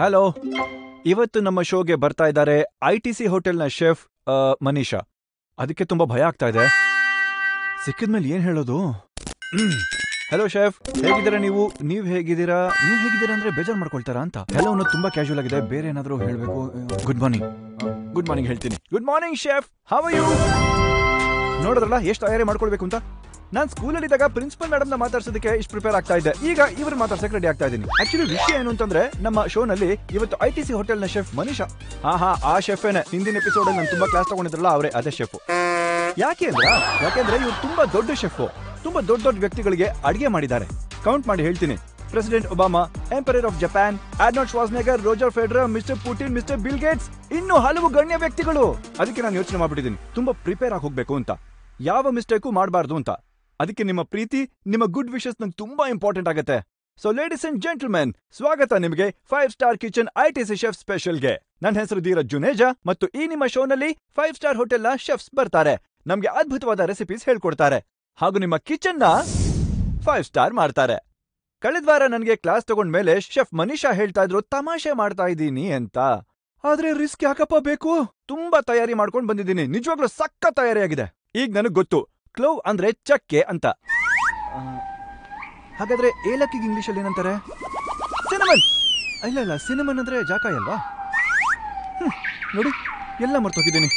Hello ಇವತ್ತು ನಮ್ಮ ಶೋಗೆ ಬರ್ತಾ ಇದ್ದಾರೆ ಐ ಟಿ ಸಿ ಹೋಟೆಲ್ನ ಶೆಫ್ ಆ, ಮನೀಷಾ ಅದಕ್ಕೆ ತುಂಬಾ ಭಯ ಆಗ್ತಾ ಇದೆ ಸಿಕ್ಕಿದ್ಮೇಲೆ ಏನ್ ಹೇಳೋದು ಹಲೋ ಶೆಫ್ ಹೇಗಿದ್ದೀರಾ ನೀವು ನೀವ್ ಹೇಗಿದ್ದೀರಾ ನೀವ್ ಹೇಗಿದ್ದೀರಾ ಅಂದ್ರೆ ಬೇಜಾರ್ ಮಾಡ್ಕೊಳ್ತಾರಾ ಅಂತ ಹೆಲೋ ಅನ್ನೋದು ತುಂಬಾ ಕ್ಯಾಶುವಲ್ ಆಗಿದೆ ಬೇರೆ ಏನಾದ್ರೂ ಹೇಳ್ಬೇಕು ಗುಡ್ ಮಾರ್ನಿಂಗ್ ಗುಡ್ ಮಾರ್ನಿಂಗ್ ಹೇಳ್ತೀನಿ good morning chef how you ನೋಡಿದ್ರಲ್ಲ ಎಷ್ಟು ತಯಾರಿ ಮಾಡ್ಕೊಳ್ಬೇಕು ಅಂತ ನಾನ್ ಸ್ಕೂಲಲ್ಲಿ ಇದ್ದಾಗ ಪ್ರಿನ್ಸಿಪಲ್ ಮೇಡಮ್ ನ ಮಾತಾಡ್ಸೋದಕ್ಕೆ ಇಷ್ಟು ಪ್ರಿಪೇರ್ ಆಗ್ತಾ ಇದ್ದೆ ಈಗ ಇವ್ರು ಮಾತಾಡ್ಸಕ್ಕೆ ರೆಡಿ ಆಗ್ತಾ ಇದ್ದೀನಿ ಆಕ್ಚುಲಿ ವಿಷಯ ಏನು ಅಂತಂದ್ರೆ ನಮ್ಮ ಶೋನಲ್ಲಿ ಇವತ್ತು ಐ ಟಿ ಸಿ ಹೋಟೆಲ್ ನ ಶೆಫ್ ಮನೀಷಾ ಹಾ ಹಾ ಆ ಶೆಫ್ ಏನೆ ಹಿಂದಿನ ಎಪಿಸೋಡ್ ಅಲ್ಲಿ ನಾನು ತುಂಬಾ ಕ್ಲಾಸ್ ತಗೊಂಡಿದ್ರಲ್ಲ ಅವರೇ ಅದೇ ಶೆಫ್ ಯಾಕೆ ಅಂದ್ರ ಯಾಕೆಂದ್ರೆ ಇವ್ರು ತುಂಬಾ ದೊಡ್ಡ ಶೆಫ್ ತುಂಬಾ ದೊಡ್ಡ ದೊಡ್ಡ ವ್ಯಕ್ತಿಗಳಿಗೆ ಅಡಿಗೆ ಮಾಡಿದ್ದಾರೆ ಕೌಂಟ್ ಮಾಡಿ ಹೇಳ್ತೀನಿ President Obama emperor of Japan Arnold Schwarzenegger Roger Federer mister Putin mister Bill Gates ಇನ್ನು ಹಲವು ಗಣ್ಯ ವ್ಯಕ್ತಿಗಳು ಅದಕ್ಕೆ ನಾನು ಯೋಚನೆ ಮಾಡ್ಬಿಟ್ಟಿದ್ದೀನಿ ತುಂಬಾ ಪ್ರಿಪೇರ್ ಆಗಿ ಹೋಗ್ಬೇಕು ಅಂತ ಯಾವ ಮಿಸ್ಟೇಕು ಮಾಡಬಾರ್ದು ಅಂತ ಅದಕ್ಕೆ ನಿಮ್ಮ ಪ್ರೀತಿ ನಿಮ್ಮ ಗುಡ್ ವಿಶಸ್ ನಂಗೆ ತುಂಬಾ ಇಂಪಾರ್ಟೆಂಟ್ ಆಗುತ್ತೆ ಸೊ ಲೇಡೀಸ್ ಅಂಡ್ ಜೆಂಟಲ್ಮೆನ್ ಸ್ವಾಗತ ನಿಮಗೆ five star kitchen I T C chef ಸ್ಪೆಷಲ್ಗೆ ನನ್ನ ಹೆಸರು ಧೀರಜ್ ಜುನೇಜಾ ಮತ್ತು ಈ ನಿಮ್ಮ ಶೋನಲ್ಲಿ ಫೈವ್ ಸ್ಟಾರ್ ಹೋಟೆಲ್ನ ಶೆಫ್ಸ್ ಬರ್ತಾರೆ ನಮ್ಗೆ ಅದ್ಭುತವಾದ ರೆಸಿಪೀಸ್ ಹೇಳ್ಕೊಡ್ತಾರೆ ಹಾಗೂ ನಿಮ್ಮ ಕಿಚನ್ನ ಫೈವ್ ಸ್ಟಾರ್ ಮಾಡ್ತಾರೆ ಕಳೆದ ವಾರ ನನಗೆ ಕ್ಲಾಸ್ ತಗೊಂಡ್ ಮೇಲೆ ಶೆಫ್ ಮನೀಷಾ ಹೇಳ್ತಾ ಇದ್ರು ತಮಾಷೆ ಮಾಡ್ತಾ ಇದ್ದೀನಿ ಅಂತ ಆದ್ರೆ ರಿಸ್ಕ್ ಯಾಕಪ್ಪ ಬೇಕು ತುಂಬಾ ತಯಾರಿ ಮಾಡ್ಕೊಂಡ್ ಬಂದಿದ್ದೀನಿ ನಿಜವಾಗ್ಲೂ ಸಕ್ಕ ತಯಾರಿಯಾಗಿದೆ ಈಗ ನನಗ್ ಗೊತ್ತು ಕ್ಲೋವ್ ಅಂದ್ರೆ ಚಕ್ಕೆ ಅಂತ ಆ, ಹಾಗಾದ್ರೆ ಏಲಕ್ಕಿಗೆ ಇಂಗ್ಲಿಷಲ್ಲಿ ಏನಂತಾರೆ ಸಿನಮನ್ ಇಲ್ಲ ಇಲ್ಲ ಸಿನಮನ್ ಅಂದ್ರೆ ಜಾಕಾಯಿ ಅಲ್ವಾ ಹ್ಮ್, ನೋಡಿ ಎಲ್ಲ ಮರ್ತೋಗಿದ್ದೀನಿ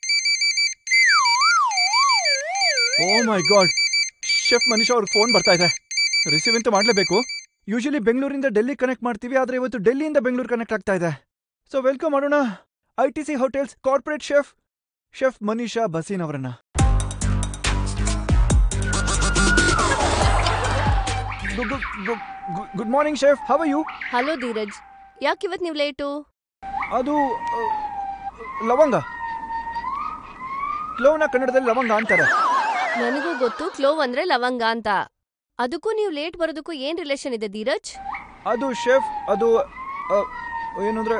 oh my god chef Manisha ಅವ್ರಿಗೆ ಫೋನ್ ಬರ್ತಾ ಇದೆ ರಿಸೀವ್ ಅಂತೂ ಮಾಡಲೇಬೇಕು ಯೂಶಲಿ ಬೆಂಗಳೂರಿಂದ ಡೆಲ್ಲಿ ಕನೆಕ್ಟ್ ಮಾಡ್ತೀವಿ ಆದ್ರೆ ಇವತ್ತು ಡೆಲ್ಲಿಯಿಂದ ಬೆಂಗಳೂರು ಕನೆಕ್ಟ್ ಆಗ್ತಾ ಇದೆ ಸೊ ವೆಲ್ಕಮ್ ಮಾಡೋಣ I T C hotels corporate chef chef Manisha Baseen ಅವರನ್ನ good morning chef how you hello Dheeraj ಯಾಕಿವತ್ ನೀವು ಲೇಟು ಅದು ಆ, ಲವಂಗ ಕ್ಲೋವ್ನ ಕನ್ನಡದಲ್ಲಿ ಲವಂಗ ಅಂತಾರೆ ನನಗೂ ಗೊತ್ತು ಕ್ಲೋವ್ ಅಂದ್ರೆ ಲವಂಗ ಅಂತ ಅದಕ್ಕೂ ನೀವು ಲೇಟ್ ಬರೋದಕ್ಕೂ ಏನ್ ರಿಲೇಷನ್ ಇದೆ ಧೀರಜ್ ಅದು ಶೆಫ್ ಅದು ಆ, ಏನು ಅಂದ್ರೆ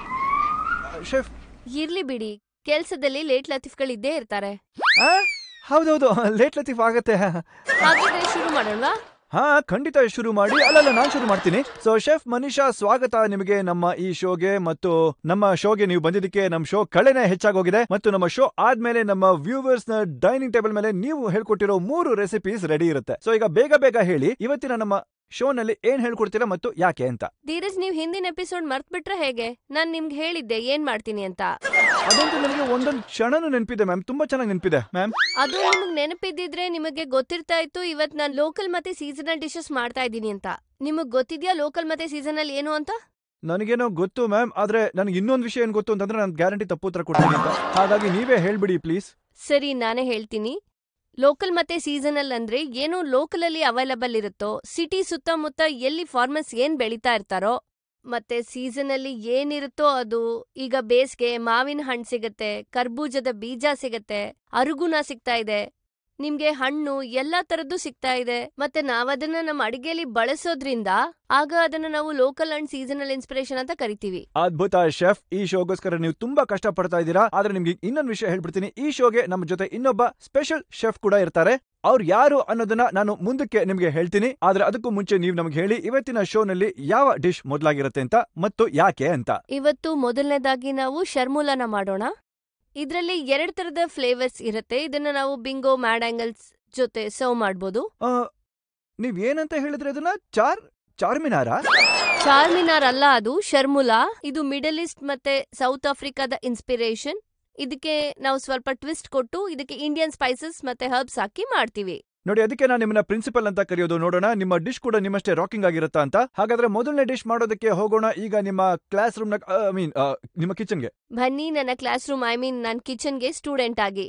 ಶೆಫ್ ಇರ್ಲಿ ಬಿಡಿ ಕೆಲ್ಸದಲ್ಲಿ ಲೇಟ್ ಲತೀಫ್ಗಳು ಇದ್ದೇ ಇರ್ತಾರೆ ಆ? ಹೌದೌದು ಲೇಟ್ ಲತೀಫ್ ಆಗತ್ತೆ ಹಾಗಿದ್ರೆ ಶುರು ಮಾಡೋಣವಾ ಹಾ ಖಂಡಿತ ಶುರು ಮಾಡಿ ಅಲ್ಲಲ್ಲ ನಾನ್ ಶುರು ಮಾಡ್ತೀನಿ ಸೊ ಶೆಫ್ ಮನೀಷಾ ಸ್ವಾಗತ ನಿಮಗೆ ನಮ್ಮ ಈ ಶೋಗೆ ಮತ್ತು ನಮ್ಮ ಶೋಗೆ ನೀವು ಬಂದಿದ್ದಕ್ಕೆ ನಮ್ಮ ಶೋ ಕಳೆನೆ ಹೆಚ್ಚಾಗೋಗಿದೆ ಮತ್ತು ನಮ್ಮ ಶೋ ಆದ್ಮೇಲೆ ನಮ್ಮ ವ್ಯೂವರ್ಸ್ ನ ಡೈನಿಂಗ್ ಟೇಬಲ್ ಮೇಲೆ ನೀವು ಹೇಳ್ಕೊಟ್ಟಿರೋ ಮೂರು ರೆಸಿಪೀಸ್ ರೆಡಿ ಇರುತ್ತೆ ಸೊ ಈಗ ಬೇಗ ಬೇಗ ಹೇಳಿ ಇವತ್ತಿನ ನಮ್ಮ ಶೋ ನಲ್ಲಿ ಏನ್ ಹೇಳ್ಕೊಡ್ತೀರಾ ಮತ್ತು ಯಾಕೆ ಅಂತ ಧೀರಜ್ ನೀವು ಹಿಂದಿನ ಎಪಿಸೋಡ್ ಮರ್ತ್ ಬಿಟ್ರೆ ಹೇಗೆ ನಾನ್ ನಿಮ್ಗೆ ಹೇಳಿದ್ದೆ ಏನ್ ಮಾಡ್ತೀನಿ ಅಂತ ಅದಂತೂ ನನಗೆ ಒಂದೊಂದು ಕ್ಷಣನೂ ನೆನಪಿದೆ ಮ್ಯಾಮ್ ತುಂಬಾ ಚೆನ್ನಾಗಿ ನೆನಪಿದೆ ಮ್ಯಾಮ್ ಅದು ನಿಮಗ್ ನೆನಪಿದ್ದಿದ್ರೆ ನಿಮಗೆ ಗೊತ್ತಿರ್ತಾ ಇತ್ತು ಇವತ್ ನಾನ್ ಲೋಕಲ್ ಮತ್ತೆ ಸೀಸನಲ್ ಡಿಶಸ್ ಮಾಡ್ತಾ ಇದ್ದೀನಿ ಅಂತ ನಿಮಗ್ ಗೊತ್ತಿದ್ಯಾ ಲೋಕಲ್ ಮತ್ತೆ ಸೀಸನಲ್ ಏನು ಅಂತ ನನಗೇನೋ ಗೊತ್ತು ಮ್ಯಾಮ್ ಆದ್ರೆ ನನಗೆ ಇನ್ನೊಂದು ವಿಷಯ ಏನ್ ಗೊತ್ತು ಅಂತಂದ್ರೆ ನಾನು ಗ್ಯಾರಂಟಿ ತಪ್ಪು ಉತ್ತರ ಕೊಡ್ತೀನಿ ಅಂತ ಹಾಗಾಗಿ ನೀವೇ ಹೇಳ್ಬಿಡಿ ಪ್ಲೀಸ್ ಸರಿ ನಾನೇ ಹೇಳ್ತೀನಿ ಲೋಕಲ್ ಮತ್ತೆ ಸೀಸನಲ್ ಅಂದ್ರೆ ಏನು ಲೋಕಲ್ ಅಲ್ಲಿ ಅವೈಲಬಲ್ ಇರುತ್ತೋ ಸಿಟಿ ಸುತ್ತಮುತ್ತ ಎಲ್ಲಿ ಫಾರ್ಮರ್ಸ್ ಏನ್ ಬೆಳೀತಾ ಇರ್ತಾರೋ ಮತ್ತೆ ಸೀಸನ್ ಅಲ್ಲಿ ಏನಿರುತ್ತೋ ಅದು ಈಗ ಬೇಸ್ಗೆ ಮಾವಿನ ಹಣ್ಣು ಸಿಗತ್ತೆ ಕರ್ಬೂಜದ ಬೀಜ ಸಿಗತ್ತೆ ಅರುಗುಣ ಸಿಗ್ತಾ ಇದೆ ನಿಮ್ಗೆ ಹಣ್ಣು ಎಲ್ಲಾ ತರದ್ದು ಸಿಗ್ತಾ ಇದೆ ಮತ್ತೆ ನಾವದನ್ನ ನಮ್ಮ ಅಡಿಗೆಲಿ ಬಳಸೋದ್ರಿಂದ ಆಗ ಅದನ್ನ ನಾವು ಲೋಕಲ್ ಅಂಡ್ ಸೀಸನಲ್ ಇನ್ಸ್ಪಿರೇಷನ್ ಅಂತ ಕರಿತೀವಿ ಅದ್ಭುತ ಶೆಫ್ ಈ ಶೋಗೋಸ್ಕರ ನೀವು ತುಂಬಾ ಕಷ್ಟ ಪಡ್ತಾ ಇದ್ದೀರಾ ಆದ್ರೆ ನಿಮ್ಗೆ ಇನ್ನೊಂದು ವಿಷಯ ಹೇಳ್ಬಿಡ್ತೀನಿ ಈ ಶೋಗೆ ನಮ್ಮ ಜೊತೆ ಇನ್ನೊಬ್ಬ ಸ್ಪೆಷಲ್ ಶೆಫ್ ಕೂಡ ಇರ್ತಾರೆ ಅವ್ರು ಯಾರು ಅನ್ನೋದನ್ನ ನಾನು ಮುಂದಕ್ಕೆ ನಿಮ್ಗೆ ಹೇಳ್ತೀನಿ ಆದ್ರೆ ಅದಕ್ಕೂ ಮುಂಚೆ ನೀವು ನಮ್ಗೆ ಹೇಳಿ ಇವತ್ತಿನ ಶೋನಲ್ಲಿ ಯಾವ ಡಿಶ್ ಮೊದಲಾಗಿರುತ್ತೆ ಅಂತ ಮತ್ತು ಯಾಕೆ ಅಂತ ಇವತ್ತು ಮೊದಲನೇದಾಗಿ ನಾವು ಶರ್ಮೂಲನ ಮಾಡೋಣ ಇದ್ರಲ್ಲಿ ಎರಡ್ ತರದ ಫ್ಲೇವರ್ಸ್ ಇರುತ್ತೆ ಇದನ್ನ ನಾವು ಬಿಂಗೋ ಮ್ಯಾಡಂಗಲ್ಸ್ ಜೊತೆ ಸರ್ವ್ ಮಾಡ್ಬೋದು ಆ, ನೀವ್ ಏನಂತ ಹೇಳಿದ್ರೆ ಅದನ್ನ ಚಾರ್ ಚಾರ್ಮಿನಾರಾ ಚಾರ್ಮಿನಾರ್ ಅಲ್ಲ ಅದು ಶರ್ಮುಲಾ ಇದು ಮಿಡಲ್ ಈಸ್ಟ್ ಮತ್ತೆ ಸೌತ್ ಆಫ್ರಿಕಾದ ಇನ್ಸ್ಪಿರೇಷನ್ ಇದಕ್ಕೆ ನಾವು ಸ್ವಲ್ಪ ಟ್ವಿಸ್ಟ್ ಕೊಟ್ಟು ಇದಕ್ಕೆ ಇಂಡಿಯನ್ ಸ್ಪೈಸಸ್ ಮತ್ತೆ ಹರ್ಬ್ಸ್ ಹಾಕಿ ಮಾಡ್ತೀವಿ ನೋಡಿ ಅದಕ್ಕೆ ನಾನು ನಿಮ್ಮನ್ನ ಪ್ರಿನ್ಸಿಪಲ್ ಅಂತ ಕರೆಯೋದು ನೋಡೋಣ ನಿಮ್ಮ ಡಿಶ್ ಕೂಡ ನಿಮ್ಮಷ್ಟೇ ರಾಕಿಂಗ್ ಆಗಿರುತ್ತಾ ಅಂತ ಹಾಗಾದ್ರೆ ಮೊದಲನೇ ಡಿಶ್ ಮಾಡೋದಕ್ಕೆ ಹೋಗೋಣ ಈಗ ನಿಮ್ಮ ಕ್ಲಾಸ್ ರೂಮ್ ಐ ಮೀನ್ ನಿಮ್ಮ ಕಿಚನ್ಗೆ ಬನ್ನಿ ನನ್ನ ಕ್ಲಾಸ್ ರೂಮ್ ಐ ಮೀನ್ ನನ್ನ ಕಿಚನ್ಗೆ ಸ್ಟೂಡೆಂಟ್ ಆಗಿ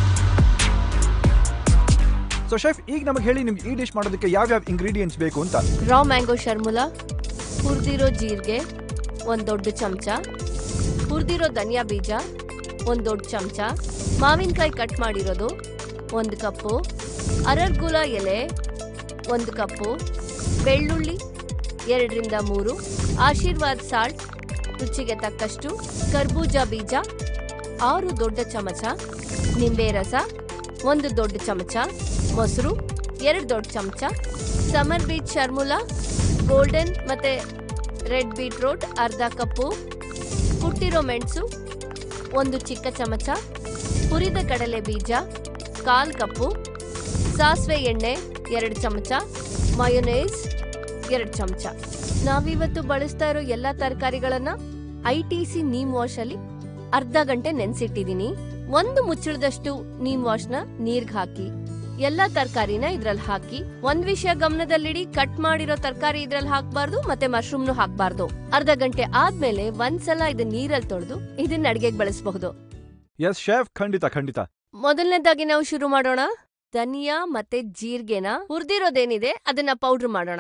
ಸೊ ಶೆಫ್ ಈಗ ನಮಗೆ ಹೇಳಿ ನಿಮ್ಗೆ ಈ ಡಿಶ್ ಮಾಡೋದಕ್ಕೆ ಯಾವ್ಯಾವ ಇಂಗ್ರೀಡಿಯೆಂಟ್ಸ್ ಬೇಕು ಅಂತ ರಾ ಮ್ಯಾಂಗೋ ಶರ್ಮುಲಾ ಹುರಿದಿರೋ ಜೀರಿಗೆ ಒಂದು ದೊಡ್ಡ ಚಮಚ ಹುರಿದಿರೋ ಧನಿಯಾ ಬೀಜ ಒಂದು ದೊಡ್ಡ ಚಮಚ ಮಾವಿನಕಾಯಿ ಕಟ್ ಮಾಡಿರೋದು ಒಂದು ಕಪ್ಪು ಅರರ್ಗುಲ ಎಲೆ ಒಂದು ಕಪ್ಪು ಬೆಳ್ಳುಳ್ಳಿ ಎರಡರಿಂದ ಮೂರು ಆಶೀರ್ವಾದ್ ಸಾಲ್ಟ್ ರುಚಿಗೆ ತಕ್ಕಷ್ಟು ಕರ್ಬೂಜ ಬೀಜ ಆರು ದೊಡ್ಡ ಚಮಚ ನಿಂಬೆ ರಸ ಒಂದು ದೊಡ್ಡ ಚಮಚ ಮೊಸರು ಎರಡು ದೊಡ್ಡ ಚಮಚ ಸಮರ್ ಬೀಚ್ ಶರ್ಮುಲಾ ಗೋಲ್ಡನ್ ಮತ್ತೆ ರೆಡ್ ಬೀಟ್ರೋಟ್ ಅರ್ಧ ಕಪ್ಪು ಕುಟ್ಟಿರೋ ಮೆಣಸು ಒಂದು ಚಿಕ್ಕ ಚಮಚ ಹುರಿದ ಕಡಲೆ ಬೀಜ ಕಾಲ್ ಕಪ್ಪು ಸಾಸಿವೆ ಎಣ್ಣೆ ಎರಡು ಚಮಚ ಮಯೋನೈಸ್ ಎರಡು ಚಮಚ ನಾವಿವತ್ತು ಬಳಸ್ತಾ ಇರೋ ಎಲ್ಲ ತರಕಾರಿಗಳನ್ನ I T C neem wash ಅಲ್ಲಿ ಅರ್ಧ ಗಂಟೆ ನೆನ್ಸಿಟ್ಟಿದೀನಿ ಒಂದು ಮುಚ್ಚಳದಷ್ಟು ನೀಮ್ ವಾಶ್ ನ ನೀರ್ಗ್ ಹಾಕಿ ಎಲ್ಲಾ ತರಕಾರಿನ ಇದ್ರಲ್ಲಿ ಹಾಕಿ ಒಂದ್ ವಿಷಯ ಗಮನದಲ್ಲಿಡಿ ಕಟ್ ಮಾಡಿರೋ ತರಕಾರಿ ಇದ್ರಲ್ಲಿ ಹಾಕ್ಬಾರ್ದು ಮತ್ತೆ ಮಶ್ರೂಮ್ನು ಹಾಕ್ಬಾರ್ದು ಅರ್ಧ ಗಂಟೆ ಆದ್ಮೇಲೆ ಒಂದ್ಸಲ ಇದನ್ನ ನೀರಲ್ಲಿ ತೊಳೆದು ಇದನ್ನ ಅಡ್ಗೆಗೆ ಬಳಸಬಹುದು ಎಸ್ ಶೆಫ್ ಖಂಡಿತ ಖಂಡಿತ ಮೊದಲನೇದಾಗಿ ನಾವು ಶುರು ಮಾಡೋಣ ಧನಿಯಾ ಮತ್ತೆ ಜೀರಿಗೆನ ಹುರಿದಿರೋದೇನಿದೆ ಅದನ್ನ ಪೌಡರ್ ಮಾಡೋಣ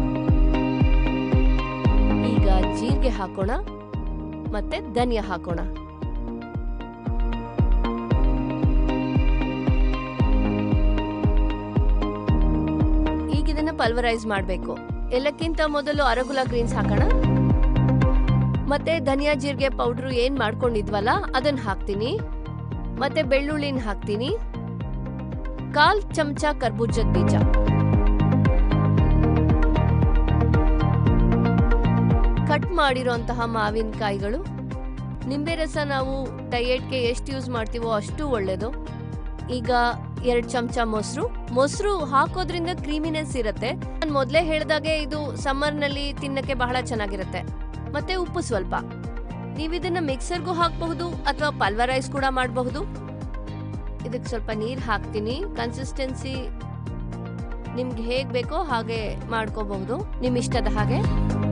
ಈಗ ಜೀರಿಗೆ ಹಾಕೋಣ ಮತ್ತೆ ಧನಿಯಾ ಹಾಕೋಣ ಈಗ ಇದನ್ನ ಪಲ್ವರೈಸ್ ಮಾಡ್ಬೇಕು ಎಲ್ಲಕ್ಕಿಂತ ಮೊದಲು ಅರಗುಲ ಗ್ರೀನ್ಸ್ ಹಾಕೋಣ ಮತ್ತೆ ಧನಿಯಾ ಜೀರಿಗೆ ಪೌಡ್ರು ಏನ್ ಮಾಡ್ಕೊಂಡಿದ್ವಲ್ಲ ಅದನ್ನ ಹಾಕ್ತೀನಿ ಮತ್ತೆ ಬೆಳ್ಳುಳ್ಳಿನ ಹಾಕ್ತೀನಿ ಕಾಲ್ ಚಮಚ ಕರ್ಬೂಜದ ಬೀಜ ಕಟ್ ಮಾಡಿರೋಂತಹ ಮಾವಿನಕಾಯಿಗಳು ನಿಂಬೆ ರಸ ನಾವು ಡಯೆಟ್ಗೆ ಎಷ್ಟು ಯೂಸ್ ಮಾಡ್ತೀವೋ ಅಷ್ಟು ಒಳ್ಳೇದು ಈಗ ಎರಡ್ ಚಮಚ ಮೊಸರು ಮೊಸರು ಹಾಕೋದ್ರಿಂದ ಕ್ರೀಮಿನೆಸ್ ಇರುತ್ತೆ ನಾನು ಮೊದಲೇ ಹೇಳ್ದಾಗೆ ಇದು ಸಮ್ಮರ್ನಲ್ಲಿ ತಿನ್ನಕ್ಕೆ ಬಹಳ ಚೆನ್ನಾಗಿರುತ್ತೆ ಮತ್ತೆ ಉಪ್ಪು ಸ್ವಲ್ಪ ನೀವು ಇದನ್ನ ಮಿಕ್ಸರ್ಗೂ ಹಾಕಬಹುದು ಅಥವಾ ಪಲ್ವರೈಸ್ ಕೂಡ ಮಾಡಬಹುದು ಇದಕ್ಕೆ ಸ್ವಲ್ಪ ನೀರು ಹಾಕ್ತೀನಿ ಕನ್ಸಿಸ್ಟೆನ್ಸಿ ನಿಮ್ಗೆ ಹೇಗ್ ಬೇಕೋ ಹಾಗೆ ಮಾಡ್ಕೋಬಹುದು ನಿಮ್ ಇಷ್ಟದ ಹಾಗೆ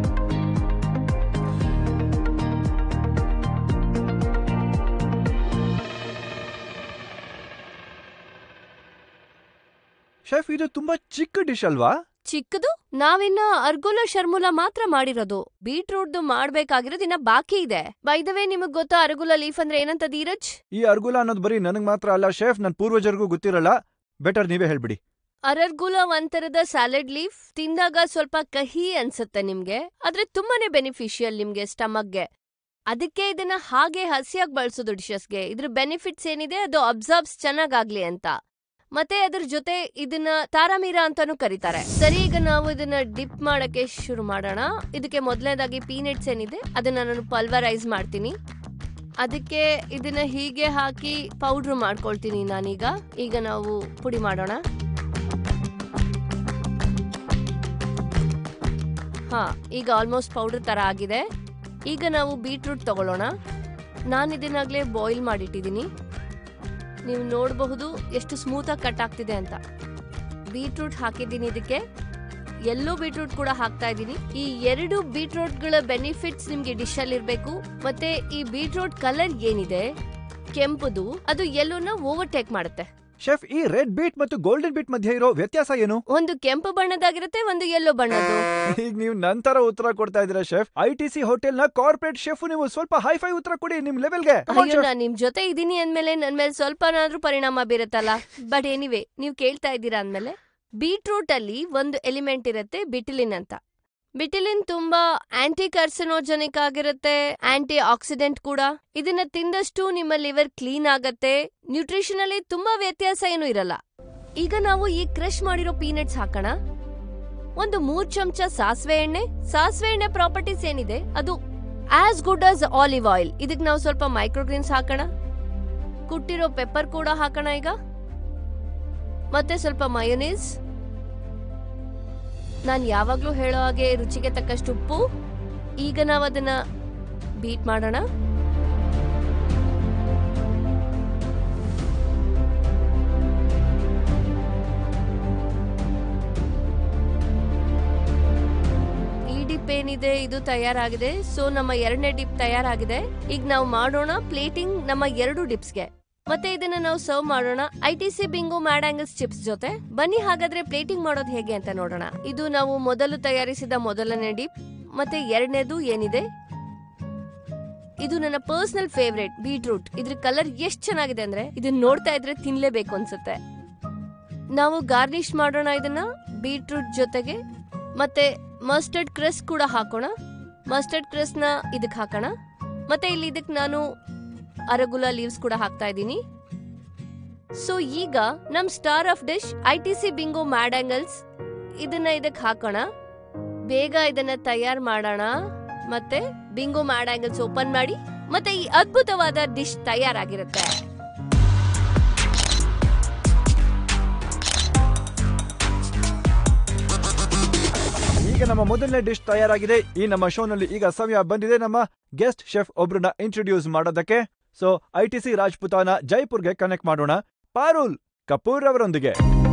ಶೆಫ್ ಇದು ತುಂಬಾ ಚಿಕ್ಕ ಡಿಶ್ ಅಲ್ವಾ ಚಿಕ್ಕದು ನಾವಿನ್ನ ಅರ್ಗುಲ ಶರ್ಮುಲ ಮಾತ್ರ ಮಾಡಿರೋದು ಬೀಟ್ರೂಟ್ದು ಮಾಡ್ಬೇಕಾಗಿರೋದು ಇನ್ನ ಬಾಕಿ ಇದೆ ಬೈದವೇ ನಿಮಗ್ ಗೊತ್ತಾ ಅರ್ಗುಲ ಲೀಫ್ ಅಂದ್ರೆ ಏನಂತ ಧೀರಜ್ ಈ ಅರ್ಗುಲ ಅನ್ನೋದು ಬರೀ ನನಗ್ ಮಾತ್ರ ಅಲ್ಲ ಶೆಫ್ ನನ್ ಪೂರ್ವಜರಿಗೂ ಗೊತ್ತಿರಲ್ಲ ಬೆಟರ್ ನೀವೇ ಹೇಳ್ಬಿಡಿ ಅರರ್ಗುಲ ಒಂಥರದ ಸ್ಯಾಲೆಡ್ ಲೀಫ್ ತಿಂದಾಗ ಸ್ವಲ್ಪ ಕಹಿ ಅನ್ಸುತ್ತೆ ನಿಮ್ಗೆ ಆದ್ರೆ ತುಂಬಾನೇ ಬೆನಿಫಿಷಿಯಲ್ ನಿಮ್ಗೆ ಸ್ಟಮಕ್ಗೆ ಅದಕ್ಕೆ ಇದನ್ನ ಹಾಗೆ ಹಸಿಯಾಗಿ ಬಳಸೋದು ಡಿಶಸ್ಗೆ ಇದ್ರ ಬೆನಿಫಿಟ್ಸ್ ಏನಿದೆ ಅದು ಅಬ್ಸರ್ಬ್ಸ್ ಚೆನ್ನಾಗಾಗ್ಲಿ ಅಂತ ಮತ್ತೆ ಅದ್ರ ಜೊತೆ ಇದನ್ನ ತಾರಾಮೀರ ಅಂತಾನೂ ಕರೀತಾರೆ ಸರಿ ಈಗ ನಾವು ಇದನ್ನ ಡಿಪ್ ಮಾಡಕ್ಕೆ ಶುರು ಮಾಡೋಣ ಇದಕ್ಕೆ ಮೊದಲನೇದಾಗಿ ಪೀನಟ್ಸ್ ಏನಿದೆ ಅದನ್ನ ನಾನು ಪಲ್ವರೈಸ್ ಮಾಡ್ತೀನಿ ಅದಕ್ಕೆ ಇದನ್ನ ಹೀಗೆ ಹಾಕಿ ಪೌಡ್ರ್ ಮಾಡ್ಕೊಳ್ತೀನಿ ನಾನೀಗ ಈಗ ನಾವು ಪುಡಿ ಮಾಡೋಣ ಹಾ ಈಗ ಆಲ್ಮೋಸ್ಟ್ ಪೌಡರ್ ತರ ಆಗಿದೆ ಈಗ ನಾವು ಬೀಟ್ರೂಟ್ ತಗೊಳ್ಳೋಣ ನಾನು ಇದನ್ನಾಗಲೇ ಬಾಯ್ಲ್ ಮಾಡಿಟ್ಟಿದ್ದೀನಿ ನೀವು ನೋಡಬಹುದು ಎಷ್ಟು ಸ್ಮೂತಾಗಿ ಕಟ್ ಆಗ್ತಿದೆ ಅಂತ ಬೀಟ್ರೂಟ್ ಹಾಕಿದ್ದೀನಿ ಇದಕ್ಕೆ ಎಲ್ಲೋ ಬೀಟ್ರೂಟ್ ಕೂಡ ಹಾಕ್ತಾ ಇದ್ದೀನಿ ಈ ಎರಡು ಬೀಟ್ರೂಟ್ಗಳ ಬೆನಿಫಿಟ್ಸ್ ನಿಮ್ಗೆ ಡಿಶ್ ಅಲ್ಲಿ ಇರಬೇಕು ಮತ್ತೆ ಈ ಬೀಟ್ರೂಟ್ ಕಲರ್ ಏನಿದೆ ಕೆಂಪುದು ಅದು ಎಲ್ಲೋನ ಓವರ್ಟೇಕ್ ಮಾಡುತ್ತೆ ಶೆಫ್ ಈ ರೆಡ್ ಬೀಟ್ ಮತ್ತು ಗೋಲ್ಡನ್ ಬೀಟ್ ಮಧ್ಯೆ ಇರೋ ವ್ಯತ್ಯಾಸ ಏನು ಒಂದು ಕೆಂಪು ಬಣ್ಣದಾಗಿರುತ್ತೆ ಒಂದು ಯೆಲ್ಲೋ ಬಣ್ಣದ್ದು ಈಗ ನೀವು ನಂತರ ಉತ್ತರ ಕೊಡ್ತಾ ಇದ್ದೀರಾ chef I T C hotel ನ ಕಾರ್ಪೊರೇಟ್ ಶೆಫ್ ನೀವು ಸ್ವಲ್ಪ ಹೈಫೈ ಉತ್ತರ ಕೊಡಿ ನಿಮ್ ಲೆವೆಲ್ಗೆ ಅಯ್ಯೋ ನಾನ್ ನಿಮ್ ಜೊತೆ ಇದೀನಿ ಅಂದ್ಮೇಲೆ ನನ್ ಮೇಲೆ ಸ್ವಲ್ಪನಾದ್ರೂ ಪರಿಣಾಮ ಬೀರುತ್ತಲ್ಲ ಬಟ್ ಎನಿವೆ ನೀವ್ ಕೇಳ್ತಾ ಇದ್ದೀರಾ ಅಂದ್ಮೇಲೆ ಬೀಟ್ರೂಟ್ ಅಲ್ಲಿ ಒಂದು ಎಲಿಮೆಂಟ್ ಇರುತ್ತೆ ಬಿಟಿಲಿನ್ ಅಂತ ಬಿಟಿಲಿನ್ ತುಂಬಾ ಆಂಟಿ ಕರ್ಸನೋಜೆನಿಕ್ ಆಗಿರುತ್ತೆ ಆಂಟಿ ಆಕ್ಸಿಡೆಂಟ್ ಕೂಡ ಇದನ್ನ ತಿಂದಷ್ಟು ನಿಮ್ಮ ಲಿವರ್ ಕ್ಲೀನ್ ಆಗತ್ತೆ ನ್ಯೂಟ್ರಿಷನ್ ಅಲ್ಲಿ ತುಂಬಾ ವ್ಯತ್ಯಾಸ ಏನು ಇರಲ್ಲ ಈಗ ನಾವು ಈ ಕ್ರಶ್ ಮಾಡಿರೋ ಪೀನಟ್ಸ್ ಹಾಕೋಣ ಒಂದು ಮೂರ್ ಚಮಚ ಸಾಸಿವೆ ಎಣ್ಣೆ ಸಾಸಿವೆ ಎಣ್ಣೆ ಪ್ರಾಪರ್ಟೀಸ್ ಏನಿದೆ ಅದು as good as olive oil ಇದಕ್ಕೆ ನಾವು ಸ್ವಲ್ಪ ಮೈಕ್ರೋಗ್ರೀನ್ಸ್ ಹಾಕೋಣ ಕುಟ್ಟಿರೋ ಪೆಪ್ಪರ್ ಕೂಡ ಹಾಕೋಣ ಈಗ ಮತ್ತೆ ಸ್ವಲ್ಪ ಮಯೋನೀಸ್ ನಾನು ಯಾವಾಗ್ಲೂ ಹೇಳೋ ಹಾಗೆ ರುಚಿಗೆ ತಕ್ಕಷ್ಟು ಉಪ್ಪು ಈಗ ನಾವು ಅದನ್ನ ಬೀಟ್ ಮಾಡೋಣ ಈ ಡಿಪ್ ಏನಿದೆ ಇದು ತಯಾರಾಗಿದೆ ಸೊ ನಮ್ಮ ಎರಡನೇ ಡಿಪ್ ತಯಾರಾಗಿದೆ ಈಗ ನಾವು ಮಾಡೋಣ ಪ್ಲೇಟಿಂಗ್ ನಮ್ಮ ಎರಡು ಡಿಪ್ಸ್ಗೆ ಮತ್ತೆ ಇದನ್ನ ನಾವು ಸರ್ವ್ ಮಾಡೋಣ I T C Bingo Mad Angles chips ಜೊತೆ ಬನ್ನಿ ಹಾಗಾದ್ರೆ ಪ್ಲೇಟಿಂಗ್ ಮಾಡೋದು ಹೇಗೆ ಅಂತ ನೋಡೋಣ ಇದು ನಾವು ಮೊದಲು ತಯಾರಿಸಿದ ಮೊದಲನೇ ಡಿಪ್ ಮತ್ತೆ ಎರಡನೇದು ಏನಿದೆ ಇದು ನನ್ನ ಪರ್ಸನಲ್ ಫೇವ್ರೇಟ್ ಬೀಟ್ರೂಟ್ ಇದ್ರ ಕಲರ್ ಎಷ್ಟ್ ಚೆನ್ನಾಗಿದೆ ಅಂದ್ರೆ ಇದನ್ನ ನೋಡ್ತಾ ಇದ್ರೆ ತಿನ್ಲೇಬೇಕು ಅನ್ಸುತ್ತೆ ನಾವು ಗಾರ್ನಿಶ್ ಮಾಡೋಣ ಇದನ್ನ ಬೀಟ್ರೂಟ್ ಜೊತೆಗೆ ಮತ್ತೆ ಮಸ್ಟರ್ಡ್ ಕ್ರಸ್ ಕೂಡ ಹಾಕೋಣ ಮಸ್ಟರ್ಡ್ ಕ್ರಸ್ನ ಇದಕ್ಕೆ ಹಾಕೋಣ ಮತ್ತೆ ಇಲ್ಲಿ ಇದಕ್ಕೆ ನಾನು ಅರಗುಲ ಲೀವ್ಸ್ ಕೂಡ ಹಾಕ್ತಾ ಇದ್ದೀನಿ ಸೊ ಈಗ ನಮ್ star of dish I T C Bingo Mad Angles ಇದನ್ನ ಇದಕ್ಕೆ ಹಾಕೋಣ ಬೇಗ ಇದನ್ನ ತಯಾರು ಮಾಡೋಣ ಮತ್ತೆ ಬಿಂಗೋ ಮ್ಯಾಡ್ ಆಂಗಲ್ಸ್ ಓಪನ್ ಮಾಡಿ ಮತ್ತೆ ಈ ಅದ್ಭುತವಾದ ಡಿಶ್ ತಯಾರಾಗಿರುತ್ತೆ ಈಗ ನಮ್ಮ ಮೊದಲನೇ ಡಿಶ್ ತಯಾರಾಗಿದೆ ಈ ನಮ್ಮ ಶೋನಲ್ಲಿ ಈಗ ಸಮಯ ಬಂದಿದೆ ನಮ್ಮ ಗೆಸ್ಟ್ ಶೆಫ್ ಒಬ್ರನ್ನ ಇಂಟ್ರೊಡ್ಯೂಸ್ ಮಾಡೋದಕ್ಕೆ so I T C Rajputana ಜೈಪುರ್ಗೆ ಕನೆಕ್ಟ್ ಮಾಡೋಣ ಪಾರುಲ್ ಕಪೂರ್ ಅವರೊಂದಿಗೆ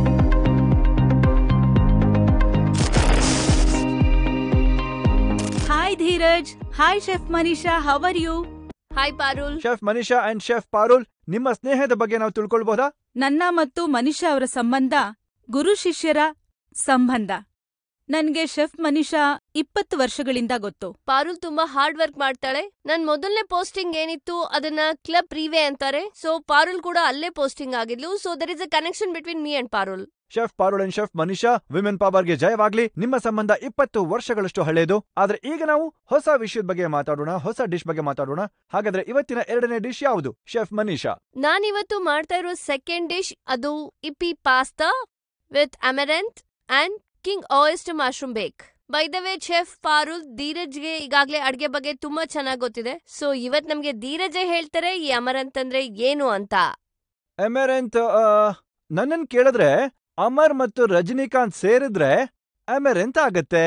hi Dheeraj hi chef Manisha how are you hi Parul chef Manisha and chef Parul ನಿಮ್ಮ ಸ್ನೇಹದ ಬಗ್ಗೆ ನಾವು ತಿಳ್ಕೊಳ್ಬಹುದಾ ನನ್ನ ಮತ್ತು ಮನೀಷಾ ಅವರ ಸಂಬಂಧ ಗುರು ಶಿಷ್ಯರ ಸಂಬಂಧ ನನ್ಗೆ ಶೆಫ್ ಮನೀಷಾ ಇಪ್ಪತ್ತು ವರ್ಷಗಳಿಂದ ಗೊತ್ತು ಪಾರುಲ್ ತುಂಬಾ ಹಾರ್ಡ್ ವರ್ಕ್ ಮಾಡ್ತಾಳೆ ನನ್ ಮೊದಲನೇ ಪೋಸ್ಟಿಂಗ್ ಏನಿತ್ತು ಅದನ್ನ ಕ್ಲಬ್ ಪ್ರೀವೇ ಅಂತಾರೆ ಸೊ ಪಾರುಲ್ ಕೂಡ ಅಲ್ಲೇ ಪೋಸ್ಟಿಂಗ್ ಆಗಿದ್ಲು so there is a connection between me and Parul chef Parul and chef Manisha women ಪವರ್ಗೆ ಜಯವಾಗ್ಲಿ ನಿಮ್ಮ ಸಂಬಂಧ ಇಪ್ಪತ್ತು ವರ್ಷಗಳಷ್ಟು ಹಳೆಯದು ಆದ್ರೆ ಈಗ ನಾವು ಹೊಸ ವಿಷಯದ ಬಗ್ಗೆ ಮಾತಾಡೋಣ ಹೊಸ ಡಿಶ್ ಬಗ್ಗೆ ಮಾತಾಡೋಣ ಹಾಗಾದ್ರೆ ಇವತ್ತಿನ ಎರಡನೇ ಡಿಶ್ ಯಾವುದು ಶೆಫ್ ಮನಿಷಾ ನಾನಿವತ್ತು ಮಾಡ್ತಾ ಇರೋ ಸೆಕೆಂಡ್ ಡಿಶ್ ಅದು Yippee pasta with amaranth and king oyster mushroom bake by the way chef Parul ಧೀರಜ್ಗೆ ಈಗಾಗ್ಲೇ ಅಡ್ಗೆ ಬಗ್ಗೆ ತುಂಬಾ ಚೆನ್ನಾಗ್ ಗೊತ್ತಿದೆ ಸೊ ಇವತ್ ನಮ್ಗೆ ಧೀರಜೇ ಹೇಳ್ತಾರೆ ಈ ಅಮರಂತ್ ಅಂದ್ರೆ ಏನು ಅಂತ ಎಮೆರೆಂತ್ ನನ್ನನ್ ಕೇಳಿದ್ರೆ ಅಮರ್ ಮತ್ತು ರಜನಿಕಾಂತ್ ಸೇರಿದ್ರೆ ಎಮೆರೆಂತ್ ಆಗತ್ತೆ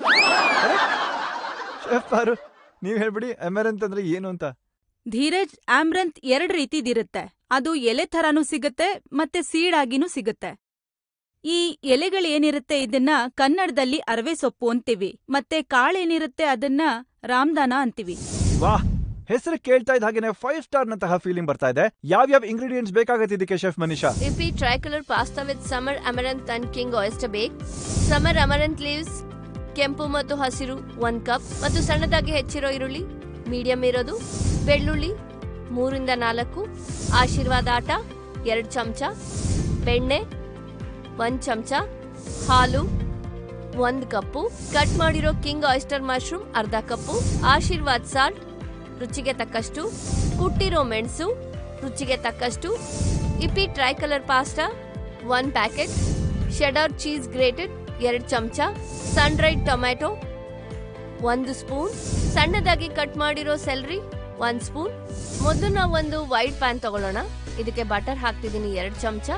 ಶೆಫ್ ಪಾರುಲ್ ನೀವ್ ಹೇಳ್ಬಿಡಿ ಎಮೆರೆಂತ್ ಅಂದ್ರೆ ಏನು ಅಂತ ಧೀರಜ್ ಆಮ್ರಂತ್ ಎರಡ್ ರೀತಿದಿರುತ್ತೆ ಅದು ಎಲೆ ಥರಾನೂ ಸಿಗುತ್ತೆ ಮತ್ತೆ ಸೀಡಾಗಿನೂ ಸಿಗುತ್ತೆ ಈ ಎಲೆಗಳೇನಿರುತ್ತೆ ಇದನ್ನ ಕನ್ನಡದಲ್ಲಿ ಅರವೆ ಸೊಪ್ಪು ಅಂತೀವಿ ಮತ್ತೆ ಕಾಳೇನಿರುತ್ತೆ ಅದನ್ನ ರಾಮ್ದಾನ ಅಂತೀವಿ ವಾಹ್ ಹೆಸರು ಕೇಳ್ತಾ ಇದ್ದ ಹಾಗೇನೆ ಫೈವ್ ಸ್ಟಾರ್ ನಂತಹ ಫೀಲಿಂಗ್ ಬರ್ತಾ ಇದೆ ಯಾವ್ಯಾವ ಇಂಗ್ರೀಡಿಯೆಂಟ್ಸ್ ಬೇಕಾಗತ್ತೆ ಇದಕ್ಕೆ chef Manisha Yippee tricolour pasta with summer amaranth and king oyster bake summer amaranth leaves ಕೆಂಪು ಮತ್ತು ಹಸಿರು ಒಂದ್ ಕಪ್ ಮತ್ತು ಸಣ್ಣದಾಗಿ ಹೆಚ್ಚಿರೋ ಈರುಳ್ಳಿ ಮೀಡಿಯಂ ಇರೋದು ಬೆಳ್ಳುಳ್ಳಿ ಮೂರಿಂದ ನಾಲ್ಕು ಆಶೀರ್ವಾದ ಆಟ ಎರಡು ಚಮಚ ಬೆಣ್ಣೆ ಒಂದ್ ಚಮಚ ಹಾಲು ಒಂದ್ ಕಪ್ಪು ಕಟ್ ಮಾಡಿರೋ ಕಿಂಗ್ ಆಯಿಸ್ಟರ್ ಮಶ್ರೂಮ್ ಅರ್ಧ ಕಪ್ಪು ಆಶೀರ್ವಾದ್ ಸಾಲ್ಟ್ ರುಚಿಗೆ ತಕ್ಕಷ್ಟು ಕುಟ್ಟಿರೋ ಮೆಣಸು ರುಚಿಗೆ ತಕ್ಕಷ್ಟು Yippee tricolour pasta one packet cheddar cheese grated ಎರಡು ಚಮಚ ಸನ್ ಡ್ರೈಡ್ ಟೊಮ್ಯಾಟೊ ಒಂದು ಸ್ಪೂನ್ ಸಣ್ಣದಾಗಿ ಕಟ್ ಮಾಡಿರೋ ಸೆಲ್ರಿ ಒಂದ್ ಸ್ಪೂನ್ ಮೊದಲು ನಾವು ಒಂದು ವೈಟ್ ಪ್ಯಾನ್ ತಗೊಳ್ಳೋಣ ಇದಕ್ಕೆ ಬಟರ್ ಹಾಕ್ತಿದ್ದೀನಿ ಎರಡು ಚಮಚ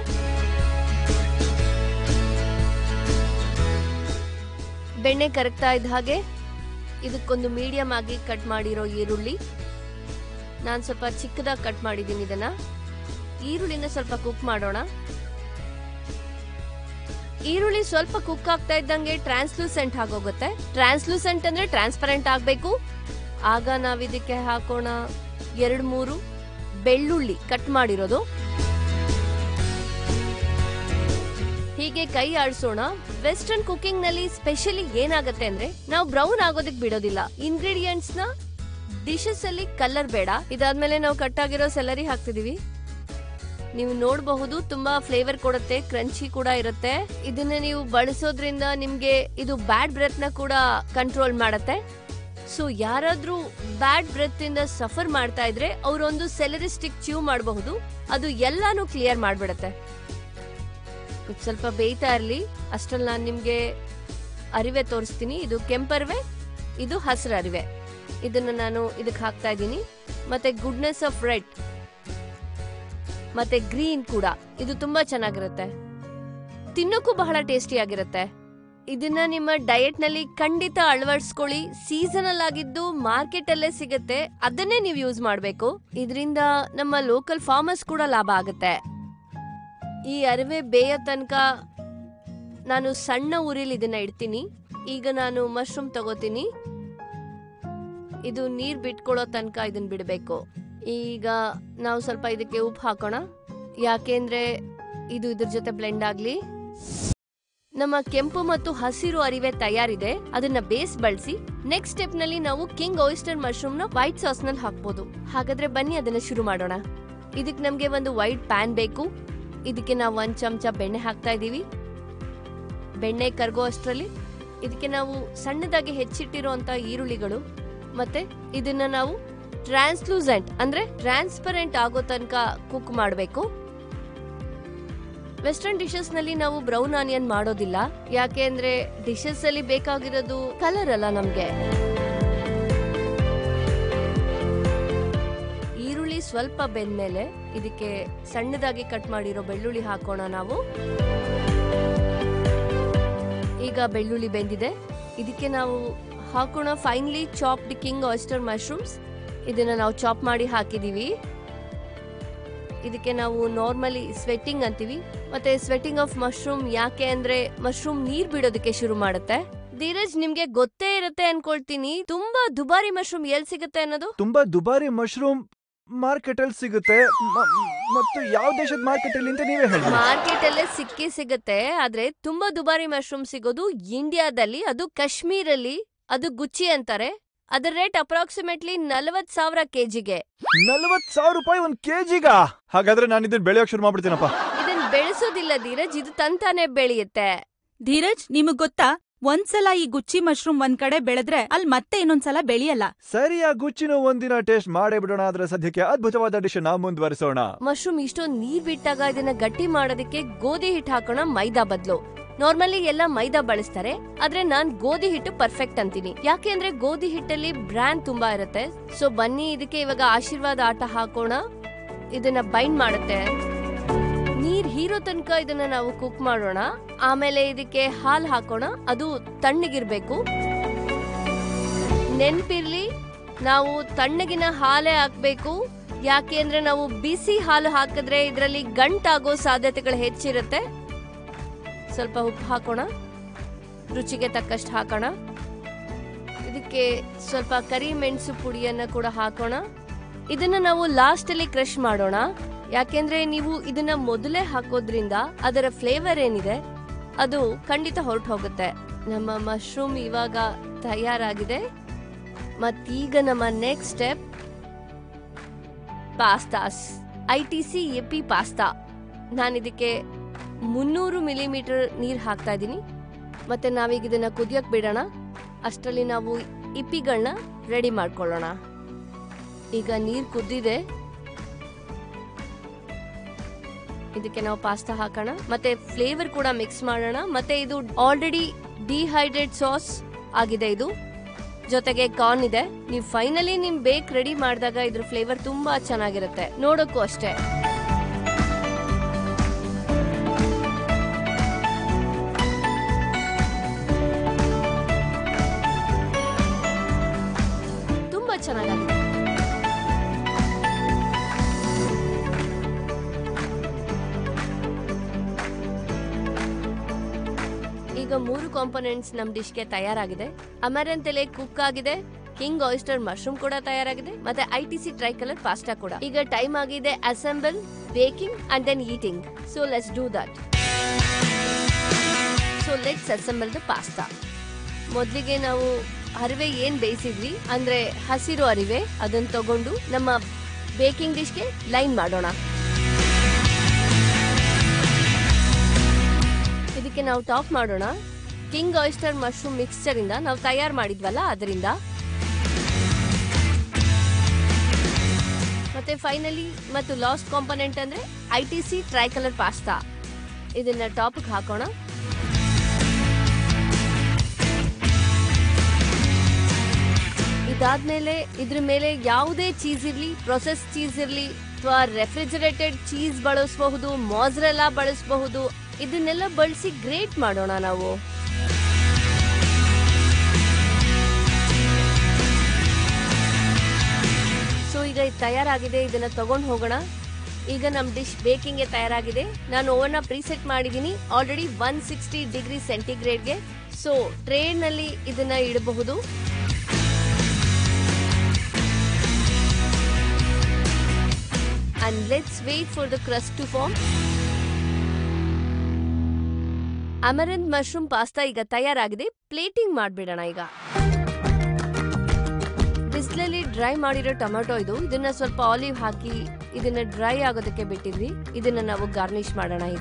ಬೆಣ್ಣೆ ಕರಗ್ತಾ ಇದ್ದ ಹಾಗೆ ಇದಕ್ಕೊಂದು ಮೀಡಿಯಂ ಆಗಿ ಕಟ್ ಮಾಡಿರೋ ಈರುಳ್ಳಿ ನಾನು ಸ್ವಲ್ಪ ಚಿಕ್ಕದಾಗಿ ಕಟ್ ಮಾಡಿದ್ದೀನಿ ಇದನ್ನ ಈರುಳ್ಳಿನ ಸ್ವಲ್ಪ ಕುಕ್ ಮಾಡೋಣ ಈರುಳ್ಳಿ ಸ್ವಲ್ಪ ಕುಕ್ ಆಗ್ತಾ ಇದ್ದಂಗೆ ಟ್ರಾನ್ಸ್ಲೂಸೆಂಟ್ ಆಗೋಗುತ್ತೆ ಟ್ರಾನ್ಸ್ಲೂಸೆಂಟ್ ಅಂದ್ರೆ ಟ್ರಾನ್ಸ್ಪರೆಂಟ್ ಆಗಬೇಕು ಆಗ ನಾವ್ ಇದಕ್ಕೆ ಹಾಕೋಣ ಎರಡು ಮೂರು ಬೆಳ್ಳುಳ್ಳಿ ಕಟ್ ಮಾಡಿರೋದು ಹೀಗೆ ಕೈ ಆಡಿಸೋಣ ವೆಸ್ಟರ್ನ್ ಕುಕಿಂಗ್ ನಲ್ಲಿ ಸ್ಪೆಷಲಿ ಏನಾಗುತ್ತೆ ಅಂದ್ರೆ ನಾವು ಬ್ರೌನ್ ಆಗೋದಕ್ ಬಿಡೋದಿಲ್ಲ ಇಂಗ್ರೀಡಿಯೆಂಟ್ಸ್ ನ ಡಿಶಸ್ ಅಲ್ಲಿ ಕಲರ್ ಬೇಡ ಇದಾದ್ಮೇಲೆ ನಾವು ಕಟ್ ಆಗಿರೋ ಸೆಲರಿ ಹಾಕ್ತಿದೀವಿ ನೀವು ನೋಡಬಹುದು ತುಂಬಾ ಫ್ಲೇವರ್ ಕೊಡುತ್ತೆ ಕ್ರಂಚಿ ಕೂಡ ಇರುತ್ತೆ ಇದನ್ನ ನೀವು ಬಳಸೋದ್ರಿಂದ ನಿಮ್ಗೆ ಇದು ಬ್ಯಾಡ್ ಬ್ರೆತ್ ನ ಕೂಡ ಕಂಟ್ರೋಲ್ ಮಾಡತ್ತೆ ಸೊ ಯಾರಾದ್ರೂ ಬ್ಯಾಡ್ ಬ್ರೆತ್ ಇಂದ ಸಫರ್ ಮಾಡ್ತಾ ಇದ್ರೆ ಅವರೊಂದು ಸೆಲರಿ ಸ್ಟಿಕ್ ಚ್ಯೂ ಮಾಡಬಹುದು ಅದು ಎಲ್ಲಾನು ಕ್ಲಿಯರ್ ಮಾಡ್ಬಿಡತ್ತೆ ಇದು ಸ್ವಲ್ಪ ಬೇಯ್ತಾ ಇರ್ಲಿ ಅಷ್ಟ್ರಲ್ಲಿ ನಾನು ನಿಮ್ಗೆ ಅರಿವೆ ತೋರಿಸ್ತೀನಿ ಇದು ಕೆಂಪರಿವೆ ಇದು ಹಸಿರು ಅರಿವೆ ಇದನ್ನ ನಾನು ಇದಕ್ಕೆ ಹಾಕ್ತಾ ಇದ್ದೀನಿ ಮತ್ತೆ ಗುಡ್ನೆಸ್ ಆಫ್ ರೆಡ್ ಮತ್ತೆ ಗ್ರೀನ್ ಕೂಡ ಇದು ತುಂಬಾ ಚೆನ್ನಾಗಿರುತ್ತೆ ತಿನ್ನೋಕ್ಕೂ ಬಹಳ ಟೇಸ್ಟಿ ಆಗಿರುತ್ತೆ ಇದನ್ನ ನಿಮ್ಮ ಡಯಟ್ ನಲ್ಲಿ ಖಂಡಿತ ಅಳವಡಿಸ್ಕೊಳ್ಳಿ ಸೀಸನಲ್ ಆಗಿದ್ದು ಮಾರ್ಕೆಟ್ ಅಲ್ಲೇ ಸಿಗುತ್ತೆ ಅದನ್ನೇ ನೀವು ಯೂಸ್ ಮಾಡಬೇಕು ಇದರಿಂದ ನಮ್ಮ ಲೋಕಲ್ ಫಾರ್ಮರ್ಸ್ ಕೂಡ ಲಾಭ ಆಗುತ್ತೆ ಈ ಅರಿವೆ ಬೇಯೋ ತನಕ ನಾನು ಸಣ್ಣ ಉರಿಲಿ ಇದನ್ನ ಇಡ್ತೀನಿ ಈಗ ನಾನು ಮಶ್ರೂಮ್ ತಗೋತೀನಿ ಇದು ನೀರ್ ಬಿಟ್ಕೊಳ್ಳೋ ತನಕ ಇದನ್ನ ಬಿಡಬೇಕು ಈಗ ನಾವು ಸ್ವಲ್ಪ ಇದಕ್ಕೆ ಉಪ್ಪು ಹಾಕೋಣ ಯಾಕೆಂದ್ರೆ ಇದು ಇದ್ರ ಜೊತೆ ಬ್ಲೆಂಡ್ ಆಗ್ಲಿ ನಮ್ಮ ಕೆಂಪು ಮತ್ತು ಹಸಿರು ಅರಿವೆ ತಯಾರಿದೆ ಅದನ್ನ ಬೇಸ್ ಬಳಸಿ ನೆಕ್ಸ್ಟ್ ಸ್ಟೆಪ್ ನಲ್ಲಿ ನಾವು ಕಿಂಗ್ ಓಯಿಸ್ಟರ್ ಮಶ್ರೂಮ್ ನ ವೈಟ್ ಸಾಸ್ ನಲ್ಲಿ ಹಾಕ್ಬೋದು ಹಾಗಾದ್ರೆ ಬನ್ನಿ ಅದನ್ನ ಶುರು ಮಾಡೋಣ ಇದಕ್ಕೆ ನಮ್ಗೆ ಒಂದು ವೈಟ್ ಪ್ಯಾನ್ ಬೇಕು ಇದಕ್ಕೆ ನಾವು ಒಂದ್ ಚಮಚ ಬೆಣ್ಣೆ ಹಾಕ್ತಾ ಇದೀವಿ ಬೆಣ್ಣೆ ಕರ್ಗೋ ಅಷ್ಟರಲ್ಲಿ ಇದಕ್ಕೆ ನಾವು ಸಣ್ಣದಾಗಿ ಹೆಚ್ಚಿಟ್ಟಿರುವಂತ ಈರುಳ್ಳಿಗಳು ಮತ್ತೆ ಇದನ್ನ ನಾವು ಟ್ರಾನ್ಸ್ಲೂಸೆಂಟ್ ಅಂದ್ರೆ ಟ್ರಾನ್ಸ್ಪರೆಂಟ್ ಆಗೋ ತನಕ ಕುಕ್ ಮಾಡಬೇಕು ವೆಸ್ಟರ್ನ್ ಡಿಶಸ್ ನಲ್ಲಿ ನಾವು ಬ್ರೌನ್ ಆನಿಯನ್ ಮಾಡೋದಿಲ್ಲ ಯಾಕೆ ಅಂದ್ರೆ ಡಿಶಸ್ ಅಲ್ಲಿ ಬೇಕಾಗಿರೋದು ಕಲರ್ ಅಲ್ಲ ನಮ್ಗೆ ಸ್ವಲ್ಪ ಬೆಂದ್ಮೇಲೆ ಇದಕ್ಕೆ ಸಣ್ಣದಾಗಿ ಕಟ್ ಮಾಡಿರೋ ಬೆಳ್ಳುಳ್ಳಿ ಹಾಕೋಣ ನಾವು ಈಗ ಬೆಳ್ಳುಳ್ಳಿ ಬೆಂದಿದೆ ಇದಕ್ಕೆ ನಾವು ಹಾಕೋಣ finely chopped king oyster mushrooms ಇದನ್ನ ನಾವು ಚಾಪ್ ಮಾಡಿ ಹಾಕಿದೀವಿ ಇದಕ್ಕೆ ನಾವು ನಾರ್ಮಲಿ ಸ್ವೆಟ್ಟಿಂಗ್ ಅಂತೀವಿ ಮತ್ತೆ ಸ್ವೆಟ್ಟಿಂಗ್ ಆಫ್ ಮಶ್ರೂಮ್ ಯಾಕೆ ಅಂದ್ರೆ ಮಶ್ರೂಮ್ ನೀರ್ ಬಿಡೋದಕ್ಕೆ ಶುರು ಮಾಡುತ್ತೆ ಧೀರಜ್ ನಿಮ್ಗೆ ಗೊತ್ತೇ ಇರುತ್ತೆ ಅನ್ಕೊಳ್ತೀನಿ ತುಂಬಾ ದುಬಾರಿ ಮಶ್ರೂಮ್ ಎಲ್ ಸಿಗುತ್ತೆ ಅನ್ನೋದು ತುಂಬಾ ದುಬಾರಿ ಮಶ್ರೂಮ್ ಮಾರ್ಕೆಟ್ ಅಲ್ಲಿ ಸಿಗುತ್ತೆ ಮ- ಮತ್ತು ಯಾವ ದೇಶದ ಮಾರ್ಕೆಟ್ ಅಲ್ಲಿ ಅಂತ ನೀವೇ ಹೇಳಿ ಮಾರ್ಕೆಟ್ ಅಲ್ಲೇ ಸಿಕ್ಕಿ ಸಿಗುತ್ತೆ ಆದ್ರೆ ತುಂಬಾ ದುಬಾರಿ ಮಶ್ರೂಮ್ ಸಿಗೋದು ಇಂಡಿಯಾದಲ್ಲಿ ಅದು ಕಾಶ್ಮೀರಲ್ಲಿ ಅದು ಗುಚ್ಚಿ ಅಂತಾರೆ ಅದರ ರೇಟ್ ಅಪ್ರಾಕ್ಸಿಮೇಟ್ಲಿ ನಲವತ್ ಸಾವಿರ ಕೆಜಿಗೆ ನಲ್ವತ್ ಸಾವಿರ ರೂಪಾಯಿ ಒಂದ್ ಕೆಜಿಗ ಹಾಗಾದ್ರೆ ನಾನು ಇದನ್ನ ಬೆಳೆಯೋಕ್ ಶುರು ಮಾಡ್ಬಿಡ್ತೀನಪ್ಪ ಇದನ್ ಬೆಳೆಸೋದಿಲ್ಲ ಧೀರಜ್ ಇದು ತಂತಾನೆ ಬೆಳೆಯುತ್ತೆ ಧೀರಜ್ ನಿಮಗ್ ಗೊತ್ತಾ ಒಂದ್ಸಲ ಈ ಗುಚ್ಚಿ ಮಶ್ರೂಮ್ ಒಂದ್ ಕಡೆ ಬೆಳೆದ್ರೆ ಅಲ್ ಮತ್ತೆ ಇನ್ನೊಂದ್ಸಲ ಬೆಳೆಯಲ್ಲ ಸರಿ ಆ ಗುಚ್ಚಿನ ಒಂದಿನ ಟೇಸ್ಟ್ ಮಾಡೇ ಬಿಡೋಣ ಆದ್ರೆ ಸದ್ಯಕ್ಕೆ ಅದ್ಭುತವಾದ ಡಿಶ್ ನ ಮುಂದುವರಿಸೋಣ ಮಶ್ರೂಮ್ ಇಷ್ಟೊಂದು ನೀರ್ ಬಿಟ್ಟಾಗ ಇದನ್ನ ಗಟ್ಟಿ ಮಾಡೋದಕ್ಕೆ ಗೋಧಿ ಹಿಟ್ಟು ಹಾಕೋಣ ಮೈದಾ ಬದಲು ನಾರ್ಮಲಿ ಎಲ್ಲ ಮೈದಾ ಬಳಸ್ತಾರೆ ಆದ್ರೆ ನಾನ್ ಗೋಧಿ ಹಿಟ್ಟು ಪರ್ಫೆಕ್ಟ್ ಅಂತೀನಿ ಯಾಕೆ ಅಂದ್ರೆ ಗೋಧಿ ಹಿಟ್ಟಲ್ಲಿ ಬ್ರ್ಯಾಂಡ್ ತುಂಬಾ ಇರುತ್ತೆ ಸೊ ಬನ್ನಿ ಇದಕ್ಕೆ ಇವಾಗ ಆಶೀರ್ವಾದ ಆಟ ಹಾಕೋಣ ಇದನ್ನ ಬೈಂಡ್ ಮಾಡುತ್ತೆ ನೀರ್ ಹೀರೋ ತನಕ ಇದನ್ನ ನಾವು ಕುಕ್ ಮಾಡೋಣ ಆಮೇಲೆ ಇದಕ್ಕೆ ಹಾಲ್ ಹಾಕೋಣ ಅದು ತಣ್ಣಗಿರ್ಬೇಕು ನೆನ್ಪಿರ್ಲಿ ನಾವು ತಣ್ಣಗಿನ ಹಾಲೇ ಹಾಕ್ಬೇಕು ಯಾಕೆ ಅಂದ್ರೆ ನಾವು ಬಿಸಿ ಹಾಲು ಹಾಕಿದ್ರೆ ಇದರಲ್ಲಿ ಗಂಟಾಗೋ ಸಾಧ್ಯತೆಗಳು ಹೆಚ್ಚಿರುತ್ತೆ ಸ್ವಲ್ಪ ಉಪ್ಪು ಹಾಕೋಣ ರುಚಿಗೆ ತಕ್ಕಷ್ಟು ಹಾಕೋಣ ಇದಕ್ಕೆ ಸ್ವಲ್ಪ ಕರಿ ಮೆಣಸು ಪುಡಿಯನ್ನ ಕೂಡ ಹಾಕೋಣ ಇದನ್ನ ನಾವು ಲಾಸ್ಟ್ ಅಲ್ಲಿ ಕ್ರಶ್ ಮಾಡೋಣ ಯಾಕೆಂದ್ರೆ ನೀವು ಇದನ್ನ ಮೊದಲೇ ಹಾಕೋದ್ರಿಂದ ಅದರ ಫ್ಲೇವರ್ ಏನಿದೆ ಅದು ಖಂಡಿತ ಹೊರಟು ಹೋಗುತ್ತೆ ನಮ್ಮ ಮಶ್ರೂಮ್ ಇವಾಗ ತಯಾರಾಗಿದೆ ಮತ್ತೀಗ ನಮ್ಮ next step pastas I T C Yippee pasta ನಾನು ಇದಕ್ಕೆ ಮುನ್ನೂರು ಮಿಲಿಮೀಟರ್ ನೀರು ಹಾಕ್ತಾ ಇದ್ದೀನಿ ಮತ್ತೆ ನಾವೀಗ ಇದನ್ನ ಕುದಿಯಕ್ ಬಿಡೋಣ ಅಷ್ಟರಲ್ಲಿ ನಾವು ಇಪ್ಪಿಗಳನ್ನ ರೆಡಿ ಮಾಡ್ಕೊಳ್ಳೋಣ ಈಗ ನೀರು ಕುದ್ದಿದೆ ಇದಕ್ಕೆ ನಾವು ಪಾಸ್ತಾ ಹಾಕೋಣ ಮತ್ತೆ ಫ್ಲೇವರ್ ಕೂಡ ಮಿಕ್ಸ್ ಮಾಡೋಣ ಮತ್ತೆ ಇದು ಆಲ್ರೆಡಿ ಡಿಹೈಡ್ರೇಟ್ ಸಾಸ್ ಆಗಿದೆ ಇದು ಜೊತೆಗೆ ಕಾರ್ನ್ ಇದೆ ನೀವು ಫೈನಲಿ ನಿಮ್ ಬೇಕ್ ರೆಡಿ ಮಾಡಿದಾಗ ಇದ್ರ ಫ್ಲೇವರ್ ತುಂಬಾ ಚೆನ್ನಾಗಿರುತ್ತೆ ನೋಡೋಕ್ಕೂ ಅಷ್ಟೇ ತುಂಬಾ ಚೆನ್ನಾಗಿದೆ ಈಗ ಮೂರು ಕಾಂಪೊನೆಂಟ್ಸ್ ನಮ್ ಡಿಶ್ಗೆ ತಯಾರಾಗಿದೆ ಅಮರಂತ್ ಎಲೆ ಕುಕ್ ಆಗಿದೆ ಕಿಂಗ್ ಆಯಿಸ್ಟರ್ ಮಶ್ರೂಮ್ ಕೂಡ ತಯಾರಾಗಿದೆ ಮತ್ತೆ I T C tricolour pasta ಕೂಡ ಈಗ ಟೈಮ್ ಆಗಿದೆ assemble baking and then eating so let's do that so let's assemble the pasta ಮೊದಲಿಗೆ ನಾವು ಅರಿವೆ ಏನ್ ಬೇಯಿಸಿದ್ವಿ ಅಂದ್ರೆ ಹಸಿರು ಅರಿವೆ ಅದನ್ನ ತಗೊಂಡು ನಮ್ಮ ಬೇಕಿಂಗ್ ಡಿಶ್ಗೆ ಲೈನ್ ಮಾಡೋಣ ಇದಕ್ಕೆ ನಾವು ಟಾಪ್ ಮಾಡೋಣ ಕಿಂಗ್ ಆಯಿಸ್ಟರ್ ಮಶ್ರೂಮ್ ಮಿಕ್ಸ್ಚರ್ ಇಂದ ನಾವು ತಯಾರು ಮಾಡಿದ್ವಲ್ಲ ಅದರಿಂದ ಮತ್ತೆ ಫೈನಲಿ ಮತ್ತು ಲಾಸ್ಟ್ ಕಾಂಪೊನೆಂಟ್ ಅಂದ್ರೆ I T C tricolour pasta ಇದನ್ನ ಟಾಪ್ಗೆ ಹಾಕೋಣ ಇದಾದ್ಮೇಲೆ ಇದ್ರ ಮೇಲೆ ಯಾವುದೇ ಚೀಸ್ ಇರ್ಲಿ ಪ್ರೊಸೆಸ್ ಚೀಸ್ ಇರ್ಲಿ ಅಥವಾ ರೆಫ್ರಿಜರೇಟೆಡ್ ಚೀಸ್ ಬಳಸಬಹುದು ಮಾಜ್ರೆಲ್ಲ ಬಳಸಬಹುದು ಇದನ್ನೆಲ್ಲ ಬಳಸಿ ಗ್ರೇಟ್ ಮಾಡೋಣ ನಾವು ಸೊ ಈಗ ಇದು ತಯಾರಾಗಿದೆ ಇದನ್ನ ತಗೊಂಡು ಹೋಗೋಣ ಈಗ ನಮ್ಮ ಡಿಶ್ ಬೇಕಿಂಗ್ಗೆ ತಯಾರಾಗಿದೆ ನಾನು ಓವನ್ನ ಪ್ರೀಸೆಟ್ ಮಾಡಿದ್ದೀನಿ ಆಲ್ರೆಡಿ ಒನ್ ಸಿಕ್ಸ್ಟಿ ಡಿಗ್ರಿ ಸೆಂಟಿಗ್ರೇಡ್ಗೆ ಸೊ ಟ್ರೇನಲ್ಲಿ ಇದನ್ನ ಇಡಬಹುದು and let's wait for the crust to form amaranth mushroom pasta ಈಗ ತಯಾರಾಗಿದೆ ಪ್ಲೇಟಿಂಗ್ ಮಾಡ್ಬಿಡೋಣ ಈಗ ಬಿಸಿಲಲ್ಲಿ ಡ್ರೈ ಮಾಡಿರೋ ಟೊಮೆಟೊ ಇದು ಇದನ್ನ ಸ್ವಲ್ಪ ಆಲಿವ್ ಹಾಕಿ ಇದನ್ನ ಡ್ರೈ ಆಗೋದಕ್ಕೆ ಬಿಟ್ಟಿದ್ವಿ ಇದನ್ನ ನಾವು ಗಾರ್ನಿಶ್ ಮಾಡೋಣ ಈಗ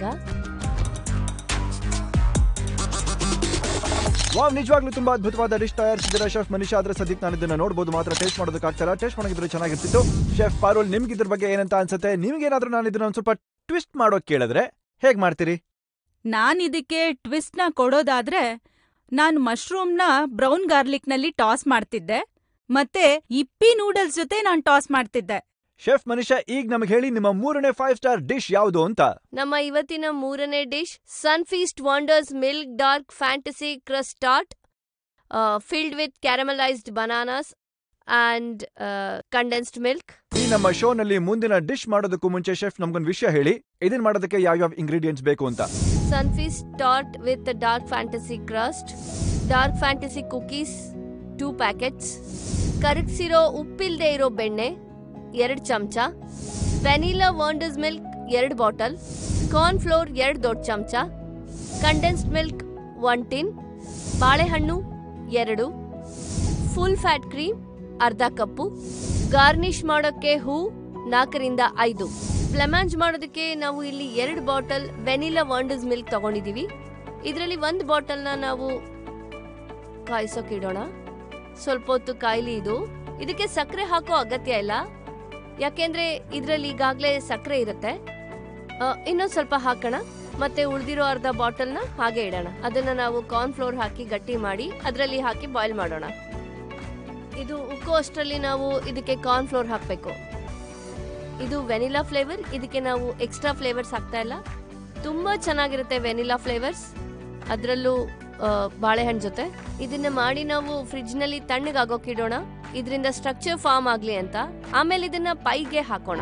ವಾವ್ ನಿಜವಾಗ್ಲೂ ತುಂಬಾ ಅದ್ಭುತವಾದ ಡಿಶ್ ತಯಾರಿಸಿದಿರ ಶೆಫ್ ಮನಿಷಾ ಆದ್ರೆ ಸದ್ಯಕ್ಕೆ ನಾನು ಇದನ್ನ ನೋಡಬಹುದು ಮಾತ್ರ ಟೇಸ್ಟ್ ಮಾಡೋದಕ್ಕಾಗ್ತಾರ ಟೇಸ್ಟ್ ಮಾಡೋದಿದ್ರೆ ಚೆನ್ನಾಗಿರ್ತಿತ್ತು ಶೆಫ್ ಪಾರೋಲ್ ನಿಮ್ಗೆ ಇದ್ರ ಬಗ್ಗೆ ಏನಂತ ಅನ್ಸುತ್ತೆ ನಿಮ್ಗೇನಾದ್ರೂ ನಾನು ಇದನ್ನ ಒಂದ್ ಸ್ವಲ್ಪ ಟ್ವಿಸ್ಟ್ ಮಾಡೋಕ್ ಕೇಳಿದ್ರೆ ಹೇಗ್ ಮಾಡ್ತೀರಿ ನಾನ್ ಇದಕ್ಕೆ ಟ್ವಿಸ್ಟ್ನ ಕೊಡೋದಾದ್ರೆ ನಾನ್ ಮಶ್ರೂಮ್ನ ಬ್ರೌನ್ ಗಾರ್ಲಿಕ್ನಲ್ಲಿ ಟಾಸ್ ಮಾಡ್ತಿದ್ದೆ ಮತ್ತೆ ಇಪ್ಪಿ ನೂಡಲ್ಸ್ ಜೊತೆ ನಾನ್ ಟಾಸ್ ಮಾಡ್ತಿದ್ದೆ ಶೆಫ್ ಮನೀಷಾ ಈಗ ನಮಗೆ ಹೇಳಿ ನಿಮ್ಮ ಮೂರನೇ ಫೈವ್ ಸ್ಟಾರ್ ಡಿಶ್ ಯಾವುದು ಅಂತ ನಮ್ಮ ಇವತ್ತಿನ ಮೂರನೇ dish Sunfeast Wonderz milk Dark Fantasy crust ಟಾಟ್ filled with caramelised bananas and condensed milk ಈ ನಮ್ಮ ಶೋನಲ್ಲಿ ಮುಂದಿನ ಡಿಶ್ ಮಾಡೋದಕ್ಕೂ ಮುಂಚೆ ಶೆಫ್ ನಮ್ಗೊಂದು ವಿಷಯ ಹೇಳಿ ಇದನ್ ಮಾಡೋದಕ್ಕೆ ಯಾವ್ಯಾವ ಇಂಗ್ರೀಡಿಯೆಂಟ್ಸ್ ಬೇಕು ಅಂತ ಸನ್ಫೀಸ್ಟ್ ಟಾಟ್ with Dark Fantasy crust Dark Fantasy cookies two packets ಕರಗಿಸಿರೋ ಉಪ್ಪಿಲ್ದೇ ಇರೋ ಬೆಣ್ಣೆ ಎರಡು ಚಮಚ ವೆನಿಲಾ ವಾಂಡರ್ಸ್ ಮಿಲ್ಕ್ ಎರಡು ಬಾಟಲ್ ಕಾರ್ನ್ ಫ್ಲೋರ್ ಎರಡು ದೊಡ್ಡ ಚಮಚ ಕಂಡೆನ್ಸ್ಡ್ ಮಿಲ್ಕ್ ಒನ್ ಟಿನ್ ಬಾಳೆಹಣ್ಣು ಎರಡು ಫುಲ್ ಫ್ಯಾಟ್ ಕ್ರೀಮ್ ಅರ್ಧ ಕಪ್ಪು ಗಾರ್ನಿಶ್ ಮಾಡೋಕ್ಕೆ ಹೂ ನಾಲ್ಕರಿಂದ ಐದು ಫ್ಲೆಮಾಂಜ್ ಮಾಡೋದಕ್ಕೆ ನಾವು ಇಲ್ಲಿ ಎರಡು ಬಾಟಲ್ ವೆನಿಲಾ ವಾಂಡರ್ಸ್ ಮಿಲ್ಕ್ ತಗೊಂಡಿದೀವಿ ಇದರಲ್ಲಿ ಒಂದು ಬಾಟಲ್ನ ನಾವು ಕಾಯಿಸೋಕೆ ಇಡೋಣ ಸ್ವಲ್ಪ ಹೊತ್ತು ಕಾಯಿಲಿ ಇದು ಇದಕ್ಕೆ ಸಕ್ಕರೆ ಹಾಕೋ ಅಗತ್ಯ ಇಲ್ಲ ಯಾಕೆಂದ್ರೆ ಇದರಲ್ಲಿ ಈಗಾಗಲೇ ಸಕ್ಕರೆ ಇರುತ್ತೆ ಆ, ಇನ್ನೊಂದ್ ಸ್ವಲ್ಪ ಹಾಕೋಣ ಮತ್ತೆ ಉಳಿದಿರೋ ಅರ್ಧ ಬಾಟಲ್ನ ಹಾಗೆ ಇಡೋಣ ಅದನ್ನ ನಾವು ಕಾರ್ನ್ ಫ್ಲೋರ್ ಹಾಕಿ ಗಟ್ಟಿ ಮಾಡಿ ಅದರಲ್ಲಿ ಹಾಕಿ ಬಾಯ್ಲ್ ಮಾಡೋಣ ಇದು ಉಕ್ಕೋ ಅಷ್ಟರಲ್ಲಿ ನಾವು ಇದಕ್ಕೆ ಕಾರ್ನ್ ಫ್ಲೋರ್ ಹಾಕಬೇಕು ಇದು ವೆನಿಲಾ ಫ್ಲೇವರ್ ಇದಕ್ಕೆ ನಾವು ಎಕ್ಸ್ಟ್ರಾ ಫ್ಲೇವರ್ಸ್ ಹಾಕ್ತಾ ಇಲ್ಲ ತುಂಬಾ ಚೆನ್ನಾಗಿರುತ್ತೆ ವೆನಿಲಾ ಫ್ಲೇವರ್ಸ್ ಅದರಲ್ಲೂ ಬಾಳೆಹಣ್ಣು ಜೊತೆ ಇದನ್ನ ಮಾಡಿ ನಾವು ಫ್ರಿಡ್ಜ್ ನಲ್ಲಿ ತಣ್ಣಗಾಗೋಕೆ ಇಡೋಣ ಇದರಿಂದ ಸ್ಟ್ರಕ್ಚರ್ ಫಾರ್ಮ್ ಆಗ್ಲಿ ಅಂತ ಆಮೇಲೆ ಇದನ್ನ ಪೈಗೆ ಹಾಕೋಣ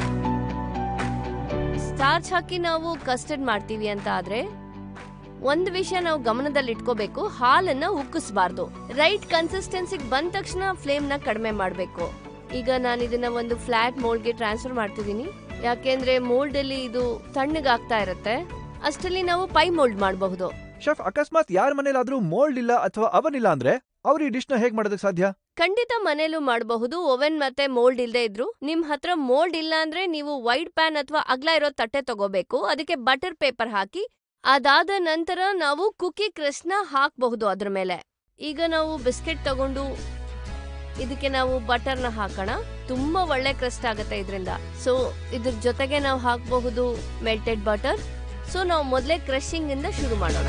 ಸ್ಟಾರ್ಚ್ ಹಾಕಿ ನಾವು ಕಸ್ಟರ್ಡ್ ಮಾಡ್ತೀವಿ ಅಂತ ಆದ್ರೆ ಒಂದ್ ವಿಷಯ ನಾವು ಗಮನದಲ್ಲಿ ಇಟ್ಕೋಬೇಕು ಹಾಲನ್ನ ಉಕ್ಕಿಸ್ಬಾರ್ದು ರೈಟ್ ಕನ್ಸಿಸ್ಟೆನ್ಸಿಗೆ ಬಂದ ತಕ್ಷಣ ಫ್ಲೇಮ್ ನ ಕಡಿಮೆ ಮಾಡ್ಬೇಕು ಈಗ ನಾನು ಇದನ್ನ ಒಂದು ಫ್ಲಾಟ್ ಮೋಲ್ಡ್ಗೆ ಟ್ರಾನ್ಸ್ಫರ್ ಮಾಡ್ತಿದ್ದೀನಿ ಯಾಕೆಂದ್ರೆ ಮೋಲ್ಡ್ ಅಲ್ಲಿ ಇದು ತಣ್ಣಗಾಗ್ತಾ ಇರುತ್ತೆ ಅಷ್ಟರಲ್ಲಿ ನಾವು ಪೈ ಮೋಲ್ಡ್ ಮಾಡಬಹುದು ಶೆಫ್ ಅಕಸ್ಮಾತ್ ಯಾರ ಮನೇಲಾದ್ರೂ ಮೋಲ್ಡ್ ಇಲ್ಲ ಅಥವಾ ಅವನ್ ಇಲ್ಲ ಅಂದ್ರೆ ಅವ್ರು ಈ ಡಿಶ್ ನ ಹೇಗ್ ಮಾಡೋದಕ್ಕೆ ಸಾಧ್ಯ ಖಂಡಿತ ಮನೇಲೂ ಮಾಡಬಹುದು ಓವೆನ್ ಮತ್ತೆ ಮೋಲ್ಡ್ ಇಲ್ಲದೆ ಇದ್ರು ನಿಮ್ ಹತ್ರ ಮೋಲ್ಡ್ ಇಲ್ಲ ಅಂದ್ರೆ ನೀವು ವೈಟ್ ಪ್ಯಾನ್ ಅಥವಾ ಅಗ್ಲ ಇರೋ ತಟ್ಟೆ ತಗೋಬೇಕು ಅದಕ್ಕೆ ಬಟರ್ ಪೇಪರ್ ಹಾಕಿ ಅದಾದ ನಂತರ ನಾವು ಕುಕಿ ಕ್ರಸ್ಟ್ ನ ಹಾಕಬಹುದು ಅದ್ರ ಮೇಲೆ ಈಗ ನಾವು ಬಿಸ್ಕೆಟ್ ತಗೊಂಡು ಇದಕ್ಕೆ ನಾವು ಬಟರ್ನ ಹಾಕೋಣ ತುಂಬಾ ಒಳ್ಳೆ ಕ್ರಸ್ಟ್ ಆಗುತ್ತೆ ಇದರಿಂದ ಸೊ ಇದ್ರ ಜೊತೆಗೆ ನಾವು ಹಾಕಬಹುದು ಮೆಲ್ಟೆಡ್ ಬಟರ್ ಸೊ ನಾವು ಮೊದಲೇ ಕ್ರಶಿಂಗ್ ಇಂದ ಶುರು ಮಾಡೋಣ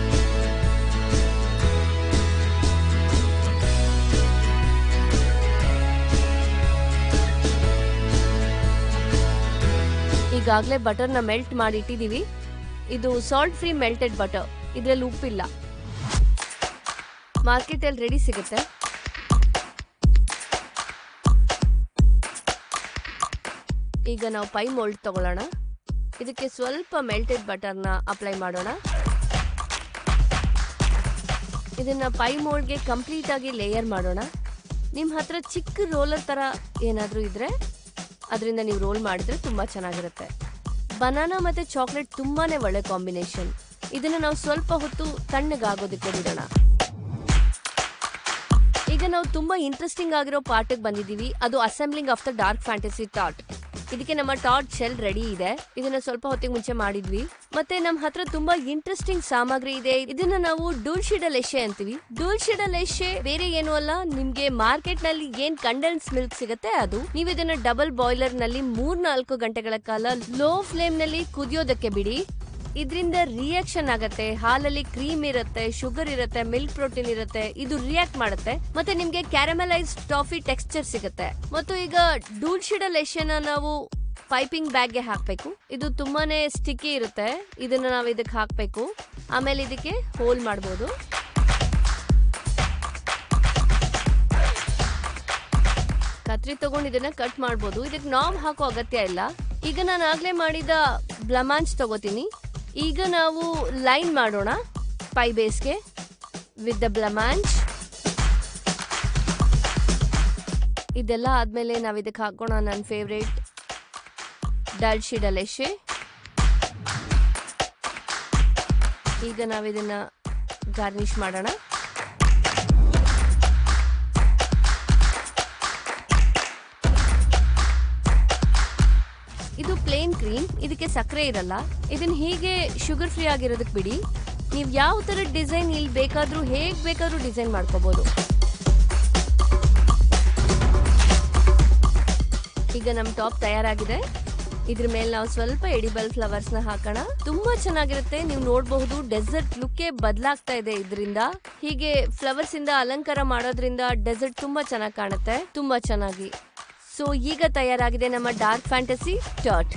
ಈಗಾಗಲೇ ಬಟರ್ನ ಮೆಲ್ಟ್ ಮಾಡಿ ಇಟ್ಟಿದೀವಿ ಇದು ಸಾಲ್ಟ್ ಫ್ರೀ ಮೆಲ್ಟೆಡ್ ಬಟರ್ ಇದರಲ್ಲಿ ಉಪ್ಪಿಲ್ಲ ಮಾರ್ಕೆಟಲ್ಲಿ ರೆಡಿ ಸಿಗುತ್ತೆ ಈಗ ನಾವು ಪೈ ಮೋಲ್ಡ್ ತಗೊಳ್ಳೋಣ ಇದಕ್ಕೆ ಸ್ವಲ್ಪ ಮೆಲ್ಟೆಡ್ ಬಟರ್ನ ಅಪ್ಲೈ ಮಾಡೋಣ ಇದನ್ನ ಪೈ ಮೋಲ್ಡ್ಗೆ ಕಂಪ್ಲೀಟ್ ಆಗಿ ಲೇಯರ್ ಮಾಡೋಣ ನಿಮ್ಮ ಹತ್ರ ಚಿಕ್ಕ ರೋಲರ್ ತರ ಏನಾದರೂ ಇದ್ರೆ ಅದರಿಂದ ನೀವು ರೋಲ್ ಮಾಡಿದ್ರೆ ತುಂಬಾ ಚೆನ್ನಾಗಿರುತ್ತೆ ಬನಾನಾ ಮತ್ತೆ ಚಾಕ್ಲೇಟ್ ತುಂಬಾನೇ ಒಳ್ಳೆ ಕಾಂಬಿನೇಷನ್ ಇದನ್ನ ನಾವು ಸ್ವಲ್ಪ ಹೊತ್ತು ತಣ್ಣಗಾಗೋದಕ್ಕೆ ಬಿಡೋಣ ಈಗ ನಾವು ತುಂಬಾ ಇಂಟ್ರೆಸ್ಟಿಂಗ್ ಆಗಿರೋ ಪಾರ್ಟಿಗೆ ಬಂದಿದ್ದೀವಿ ಅದು assembling of the Dark Fantasy ಟಾಟ್ ಇದಕ್ಕೆ ನಮ್ಮ ಟಾಟ್ ಶೆಲ್ ರೆಡಿ ಇದೆ ಇದನ್ನ ಸ್ವಲ್ಪ ಹೊತ್ತಿಗೆ ಮುಂಚೆ ಮಾಡಿದ್ವಿ ಮತ್ತೆ ನಮ್ಮ ಹತ್ರ ತುಂಬಾ ಇಂಟ್ರೆಸ್ಟಿಂಗ್ ಸಾಮಗ್ರಿ ಇದೆ ಇದನ್ನ ನಾವು ಡೂಲ್ಶಿಡಲ್ ಎಶೆ ಅಂತೀವಿ ಡೂಲ್ಶಿಡಲ್ ಎಶೆ ಬೇರೆ ಏನು ಅಲ್ಲ ನಿಮ್ಗೆ ಮಾರ್ಕೆಟ್ ನಲ್ಲಿ ಏನ್ ಕಂಡೆನ್ಸ್ ಮಿಲ್ಕ್ ಸಿಗುತ್ತೆ ಅದು ನೀವು ಇದನ್ನ ಡಬಲ್ ಬಾಯ್ಲರ್ ನಲ್ಲಿ ಮೂರ್ ನಾಲ್ಕು ಗಂಟೆಗಳ ಕಾಲ ಲೋ ಫ್ಲೇಮ್ ನಲ್ಲಿ ಕುದಿಯೋದಕ್ಕೆ ಬಿಡಿ ಇದರಿಂದ ರಿಯಾಕ್ಷನ್ ಆಗತ್ತೆ ಹಾಲಲ್ಲಿ ಕ್ರೀಮ್ ಇರುತ್ತೆ ಶುಗರ್ ಇರುತ್ತೆ ಮಿಲ್ಕ್ ಪ್ರೋಟೀನ್ ಇರುತ್ತೆ ಇದು ರಿಯಾಕ್ಟ್ ಮಾಡುತ್ತೆ ಮತ್ತೆ ನಿಮ್ಗೆ ಕ್ಯಾರಮಲೈಸ್ ಟಾಫಿ ಟೆಕ್ಸ್ಚರ್ ಸಿಗುತ್ತೆ ಮತ್ತು ಈಗ ಡೂಲ್ಶಿಡಲ್ ಎಶೆನ ನಾವು ಪೈಪಿಂಗ್ ಬ್ಯಾಗ್ಗೆ ಹಾಕಬೇಕು ಇದು ತುಂಬಾನೇ ಸ್ಟಿಕ್ಕಿ ಇರುತ್ತೆ ಇದನ್ನ ನಾವು ಇದಕ್ಕೆ ಹಾಕಬೇಕು ಆಮೇಲೆ ಇದಕ್ಕೆ ಹೋಲ್ ಮಾಡ್ಬೋದು ಕತ್ರಿ ತಗೊಂಡು ಇದನ್ನ ಕಟ್ ಮಾಡ್ಬೋದು ಇದಕ್ಕೆ ನಾವ್ ಹಾಕೋ ಅಗತ್ಯ ಇಲ್ಲ ಈಗ ನಾನು ಆಗ್ಲೇ ಮಾಡಿದ ಬ್ಲಮಾಂಚ್ ತಗೋತೀನಿ ಈಗ ನಾವು ಲೈನ್ ಮಾಡೋಣ ಪೈ ಬೇಸ್ಗೆ ವಿತ್ ದ ಬ್ಲಮಾಂಚ್ ಇದೆಲ್ಲ ಆದ್ಮೇಲೆ ನಾವು ಇದಕ್ಕೆ ಹಾಕೋಣ ನನ್ನ ಫೇವ್ರೇಟ್ ಡಾಲ್ಶಿ ಡಲೆಶೆ ಈಗ ನಾವಿದನ್ನ ಗಾರ್ನಿಶ್ ಮಾಡೋಣ ಇದು ಪ್ಲೇನ್ ಕ್ರೀಮ್ ಇದಕ್ಕೆ ಸಕ್ಕರೆ ಇರಲ್ಲ ಇದನ್ನ ಹೀಗೆ ಶುಗರ್ ಫ್ರೀ ಆಗಿರೋದಕ್ಕೆ ಬಿಡಿ ನೀವು ಯಾವ ತರ ಡಿಸೈನ್ ಇಲ್ಲಿ ಬೇಕಾದ್ರೂ ಹೇಗ್ ಬೇಕಾದ್ರೂ ಡಿಸೈನ್ ಮಾಡ್ಕೋಬಹುದು ಈಗ ನಮ್ ಟಾಪ್ ತಯಾರಾಗಿದೆ ಇದ್ರ ಮೇಲೆ ನಾವು ಸ್ವಲ್ಪ ಎಡಿಬಲ್ ಫ್ಲವರ್ಸ್ ನ ಹಾಕೋಣ ತುಂಬಾ ಚೆನ್ನಾಗಿರುತ್ತೆ ನೀವು ನೋಡಬಹುದು ಡೆಸರ್ಟ್ ಲುಕ್ಕೇ ಬದಲಾಗ್ತಾ ಇದೆ ಇದರಿಂದ ಹೀಗೆ ಫ್ಲವರ್ಸ್ ಇಂದ ಅಲಂಕಾರ ಮಾಡೋದ್ರಿಂದ ಡೆಸರ್ಟ್ ತುಂಬಾ ಚೆನ್ನಾಗಿ ಕಾಣುತ್ತೆ ತುಂಬಾ ಚೆನ್ನಾಗಿ ಸೊ ಈಗ ತಯಾರಾಗಿದೆ ನಮ್ಮ ಡಾರ್ಕ್ ಫ್ಯಾಂಟಸಿ ಟಾಟ್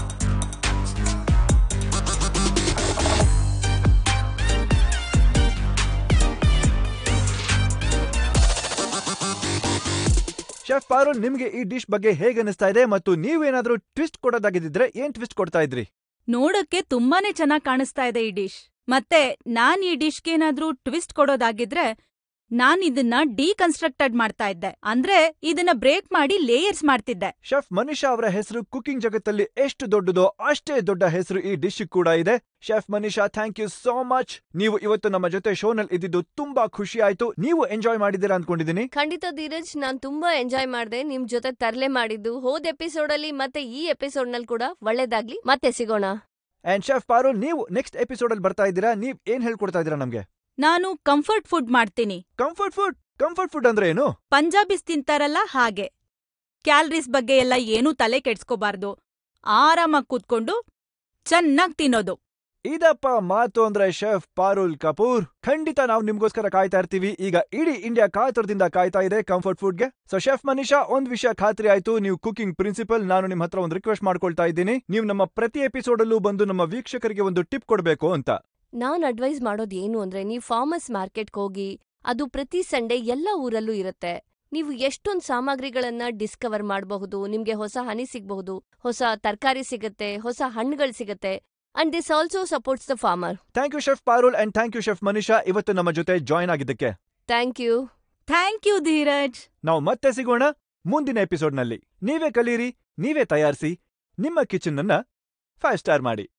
ಶೆಫ್ ಪಾರುಲ್ ನಿಮ್ಗೆ ಈ ಡಿಶ್ ಬಗ್ಗೆ ಹೇಗೆ ಅನಿಸ್ತಾ ಇದೆ ಮತ್ತು ನೀವೇನಾದ್ರೂ ಟ್ವಿಸ್ಟ್ ಕೊಡೋದಾಗಿದ್ರೆ ಏನ್ ಟ್ವಿಸ್ಟ್ ಕೊಡ್ತಾ ಇದ್ರಿ ನೋಡಕ್ಕೆ ತುಂಬಾನೇ ಚೆನ್ನಾಗ್ ಕಾಣಿಸ್ತಾ ಇದೆ ಈ ಡಿಶ್ ಮತ್ತೆ ನಾನ್ ಈ ಡಿಶ್ಗೇನಾದ್ರೂ ಟ್ವಿಸ್ಟ್ ಕೊಡೋದಾಗಿದ್ರೆ ನಾನ್ ಇದನ್ನ ಡಿಕನ್ಸ್ಟ್ರಕ್ಟೆಡ್ ಮಾಡ್ತಾ ಇದ್ದೆ ಅಂದ್ರೆ ಇದನ್ನ ಬ್ರೇಕ್ ಮಾಡಿ ಲೇಯರ್ಸ್ ಮಾಡ್ತಿದ್ದೆ ಶೆಫ್ ಮನಿಷಾ ಅವರ ಹೆಸರು ಕುಕಿಂಗ್ ಜಗತ್ತಲ್ಲಿ ಎಷ್ಟು ದೊಡ್ಡದೋ ಅಷ್ಟೇ ದೊಡ್ಡ ಹೆಸರು ಈ ಡಿಶ್ ಕೂಡ ಇದೆ chef Manisha thank you so much ನೀವು ಇವತ್ತು ನಮ್ಮ ಜೊತೆ ಶೋನಲ್ಲಿ ಇದ್ದಿದ್ದು ತುಂಬಾ ಖುಷಿ ಆಯ್ತು ನೀವು ಎಂಜಾಯ್ ಮಾಡಿದ್ದೀರಾ ಅನ್ಕೊಂಡಿದೀನಿ ಖಂಡಿತ ಧೀರಜ್ ನಾನ್ ತುಂಬಾ ಎಂಜಾಯ್ ಮಾಡ್ದೆ ನಿಮ್ ಜೊತೆ ತರ್ಲೆ ಮಾಡಿದ್ದು ಹೋದ್ ಎಪಿಸೋಡ್ ಅಲ್ಲಿ ಮತ್ತೆ ಈ ಎಪಿಸೋಡ್ ನಲ್ಲಿ ಕೂಡ ಒಳ್ಳೇದಾಗ್ಲಿ ಮತ್ತೆ ಸಿಗೋಣ ಅಂಡ್ ಶೆಫ್ ಪಾರುಲ್ ನೀವು ನೆಕ್ಸ್ಟ್ ಎಪಿಸೋಡ್ ಅಲ್ಲಿ ಬರ್ತಾ ಇದ್ದೀರಾ ನೀವ್ ಏನ್ ಹೇಳ್ಕೊಡ್ತಾ ಇದ್ದೀರಾ ನಮ್ಗೆ ನಾನು ಕಂಫರ್ಟ್ ಫುಡ್ ಮಾಡ್ತೀನಿ ಕಂಫರ್ಟ್ ಫುಡ್ ಕಂಫರ್ಟ್ ಫುಡ್ ಅಂದ್ರೆ ಏನು ಪಂಜಾಬಿಸ್ ತಿಂತಾರಲ್ಲ ಹಾಗೆ ಕ್ಯಾಲರೀಸ್ ಬಗ್ಗೆ ಎಲ್ಲ ಏನೂ ತಲೆ ಕೆಡ್ಸ್ಕೋಬಾರ್ದು ಆರಾಮಾಗ್ ಕೂತ್ಕೊಂಡು ಚೆನ್ನಾಗ್ ತಿನ್ನೋದು ಇದಪ್ಪ ಮಾತು ಅಂದ್ರೆ ಶೆಫ್ ಪಾರುಲ್ ಕಪೂರ್ ಖಂಡಿತ ನಾವು ನಿಮ್ಗೋಸ್ಕರ ಕಾಯ್ತಾ ಇರ್ತೀವಿ ಈಗ ಇಡೀ ಇಂಡಿಯಾ ಕಾತರದಿಂದ ಕಾಯ್ತಾ ಇದೆ ಕಂಫರ್ಟ್ ಫುಡ್ಗೆ ಸೊ ಶೆಫ್ ಮನಿಷಾ ಒಂದ್ ವಿಷಯ ಖಾತ್ರಿ ಆಯ್ತು ನೀವು ಕುಕಿಂಗ್ ಪ್ರಿನ್ಸಿಪಲ್ ನಾನು ನಿಮ್ ಹತ್ರ ಒಂದು ರಿಕ್ವೆಸ್ಟ್ ಮಾಡ್ಕೊಳ್ತಾ ಇದ್ದೀನಿ ನೀವು ನಮ್ಮ ಪ್ರತಿ ಎಪಿಸೋಡ್ ಅಲ್ಲೂ ಬಂದು ನಮ್ಮ ವೀಕ್ಷಕರಿಗೆ ಒಂದು ಟಿಪ್ ಕೊಡ್ಬೇಕು ಅಂತ ನಾನ್ ಅಡ್ವೈಸ್ ಮಾಡೋದ್ ಏನು ಅಂದ್ರೆ ನೀವು ಫಾರ್ಮರ್ಸ್ ಮಾರ್ಕೆಟ್ಗೆ ಹೋಗಿ ಅದು ಪ್ರತಿ ಸಂಡೇ ಎಲ್ಲ ಊರಲ್ಲೂ ಇರುತ್ತೆ ನೀವು ಎಷ್ಟೊಂದ್ ಸಾಮಗ್ರಿಗಳನ್ನ ಡಿಸ್ಕವರ್ ಮಾಡಬಹುದು ನಿಮ್ಗೆ ಹೊಸ ಹನಿ ಸಿಗಬಹುದು ಹೊಸ ತರಕಾರಿ ಸಿಗತ್ತೆ ಹೊಸ ಹಣ್ಣುಗಳು ಸಿಗತ್ತೆ and this also supports the farmer thank you chef Parul and thank you chef Manisha ಇವತ್ತು ನಮ್ಮ ಜೊತೆ ಜಾಯ್ನ್ ಆಗಿದ್ದಕ್ಕೆ thank you thank you Dheeraj ನಾವು ಮತ್ತೆ ಸಿಗೋಣ ಮುಂದಿನ ಎಪಿಸೋಡ್ನಲ್ಲಿ ನೀವೇ ಕಲೀರಿ ನೀವೇ ತಯಾರಿಸಿ ನಿಮ್ಮ ಕಿಚನ್ ಅನ್ನ ಫೈವ್ ಸ್ಟಾರ್ ಮಾಡಿ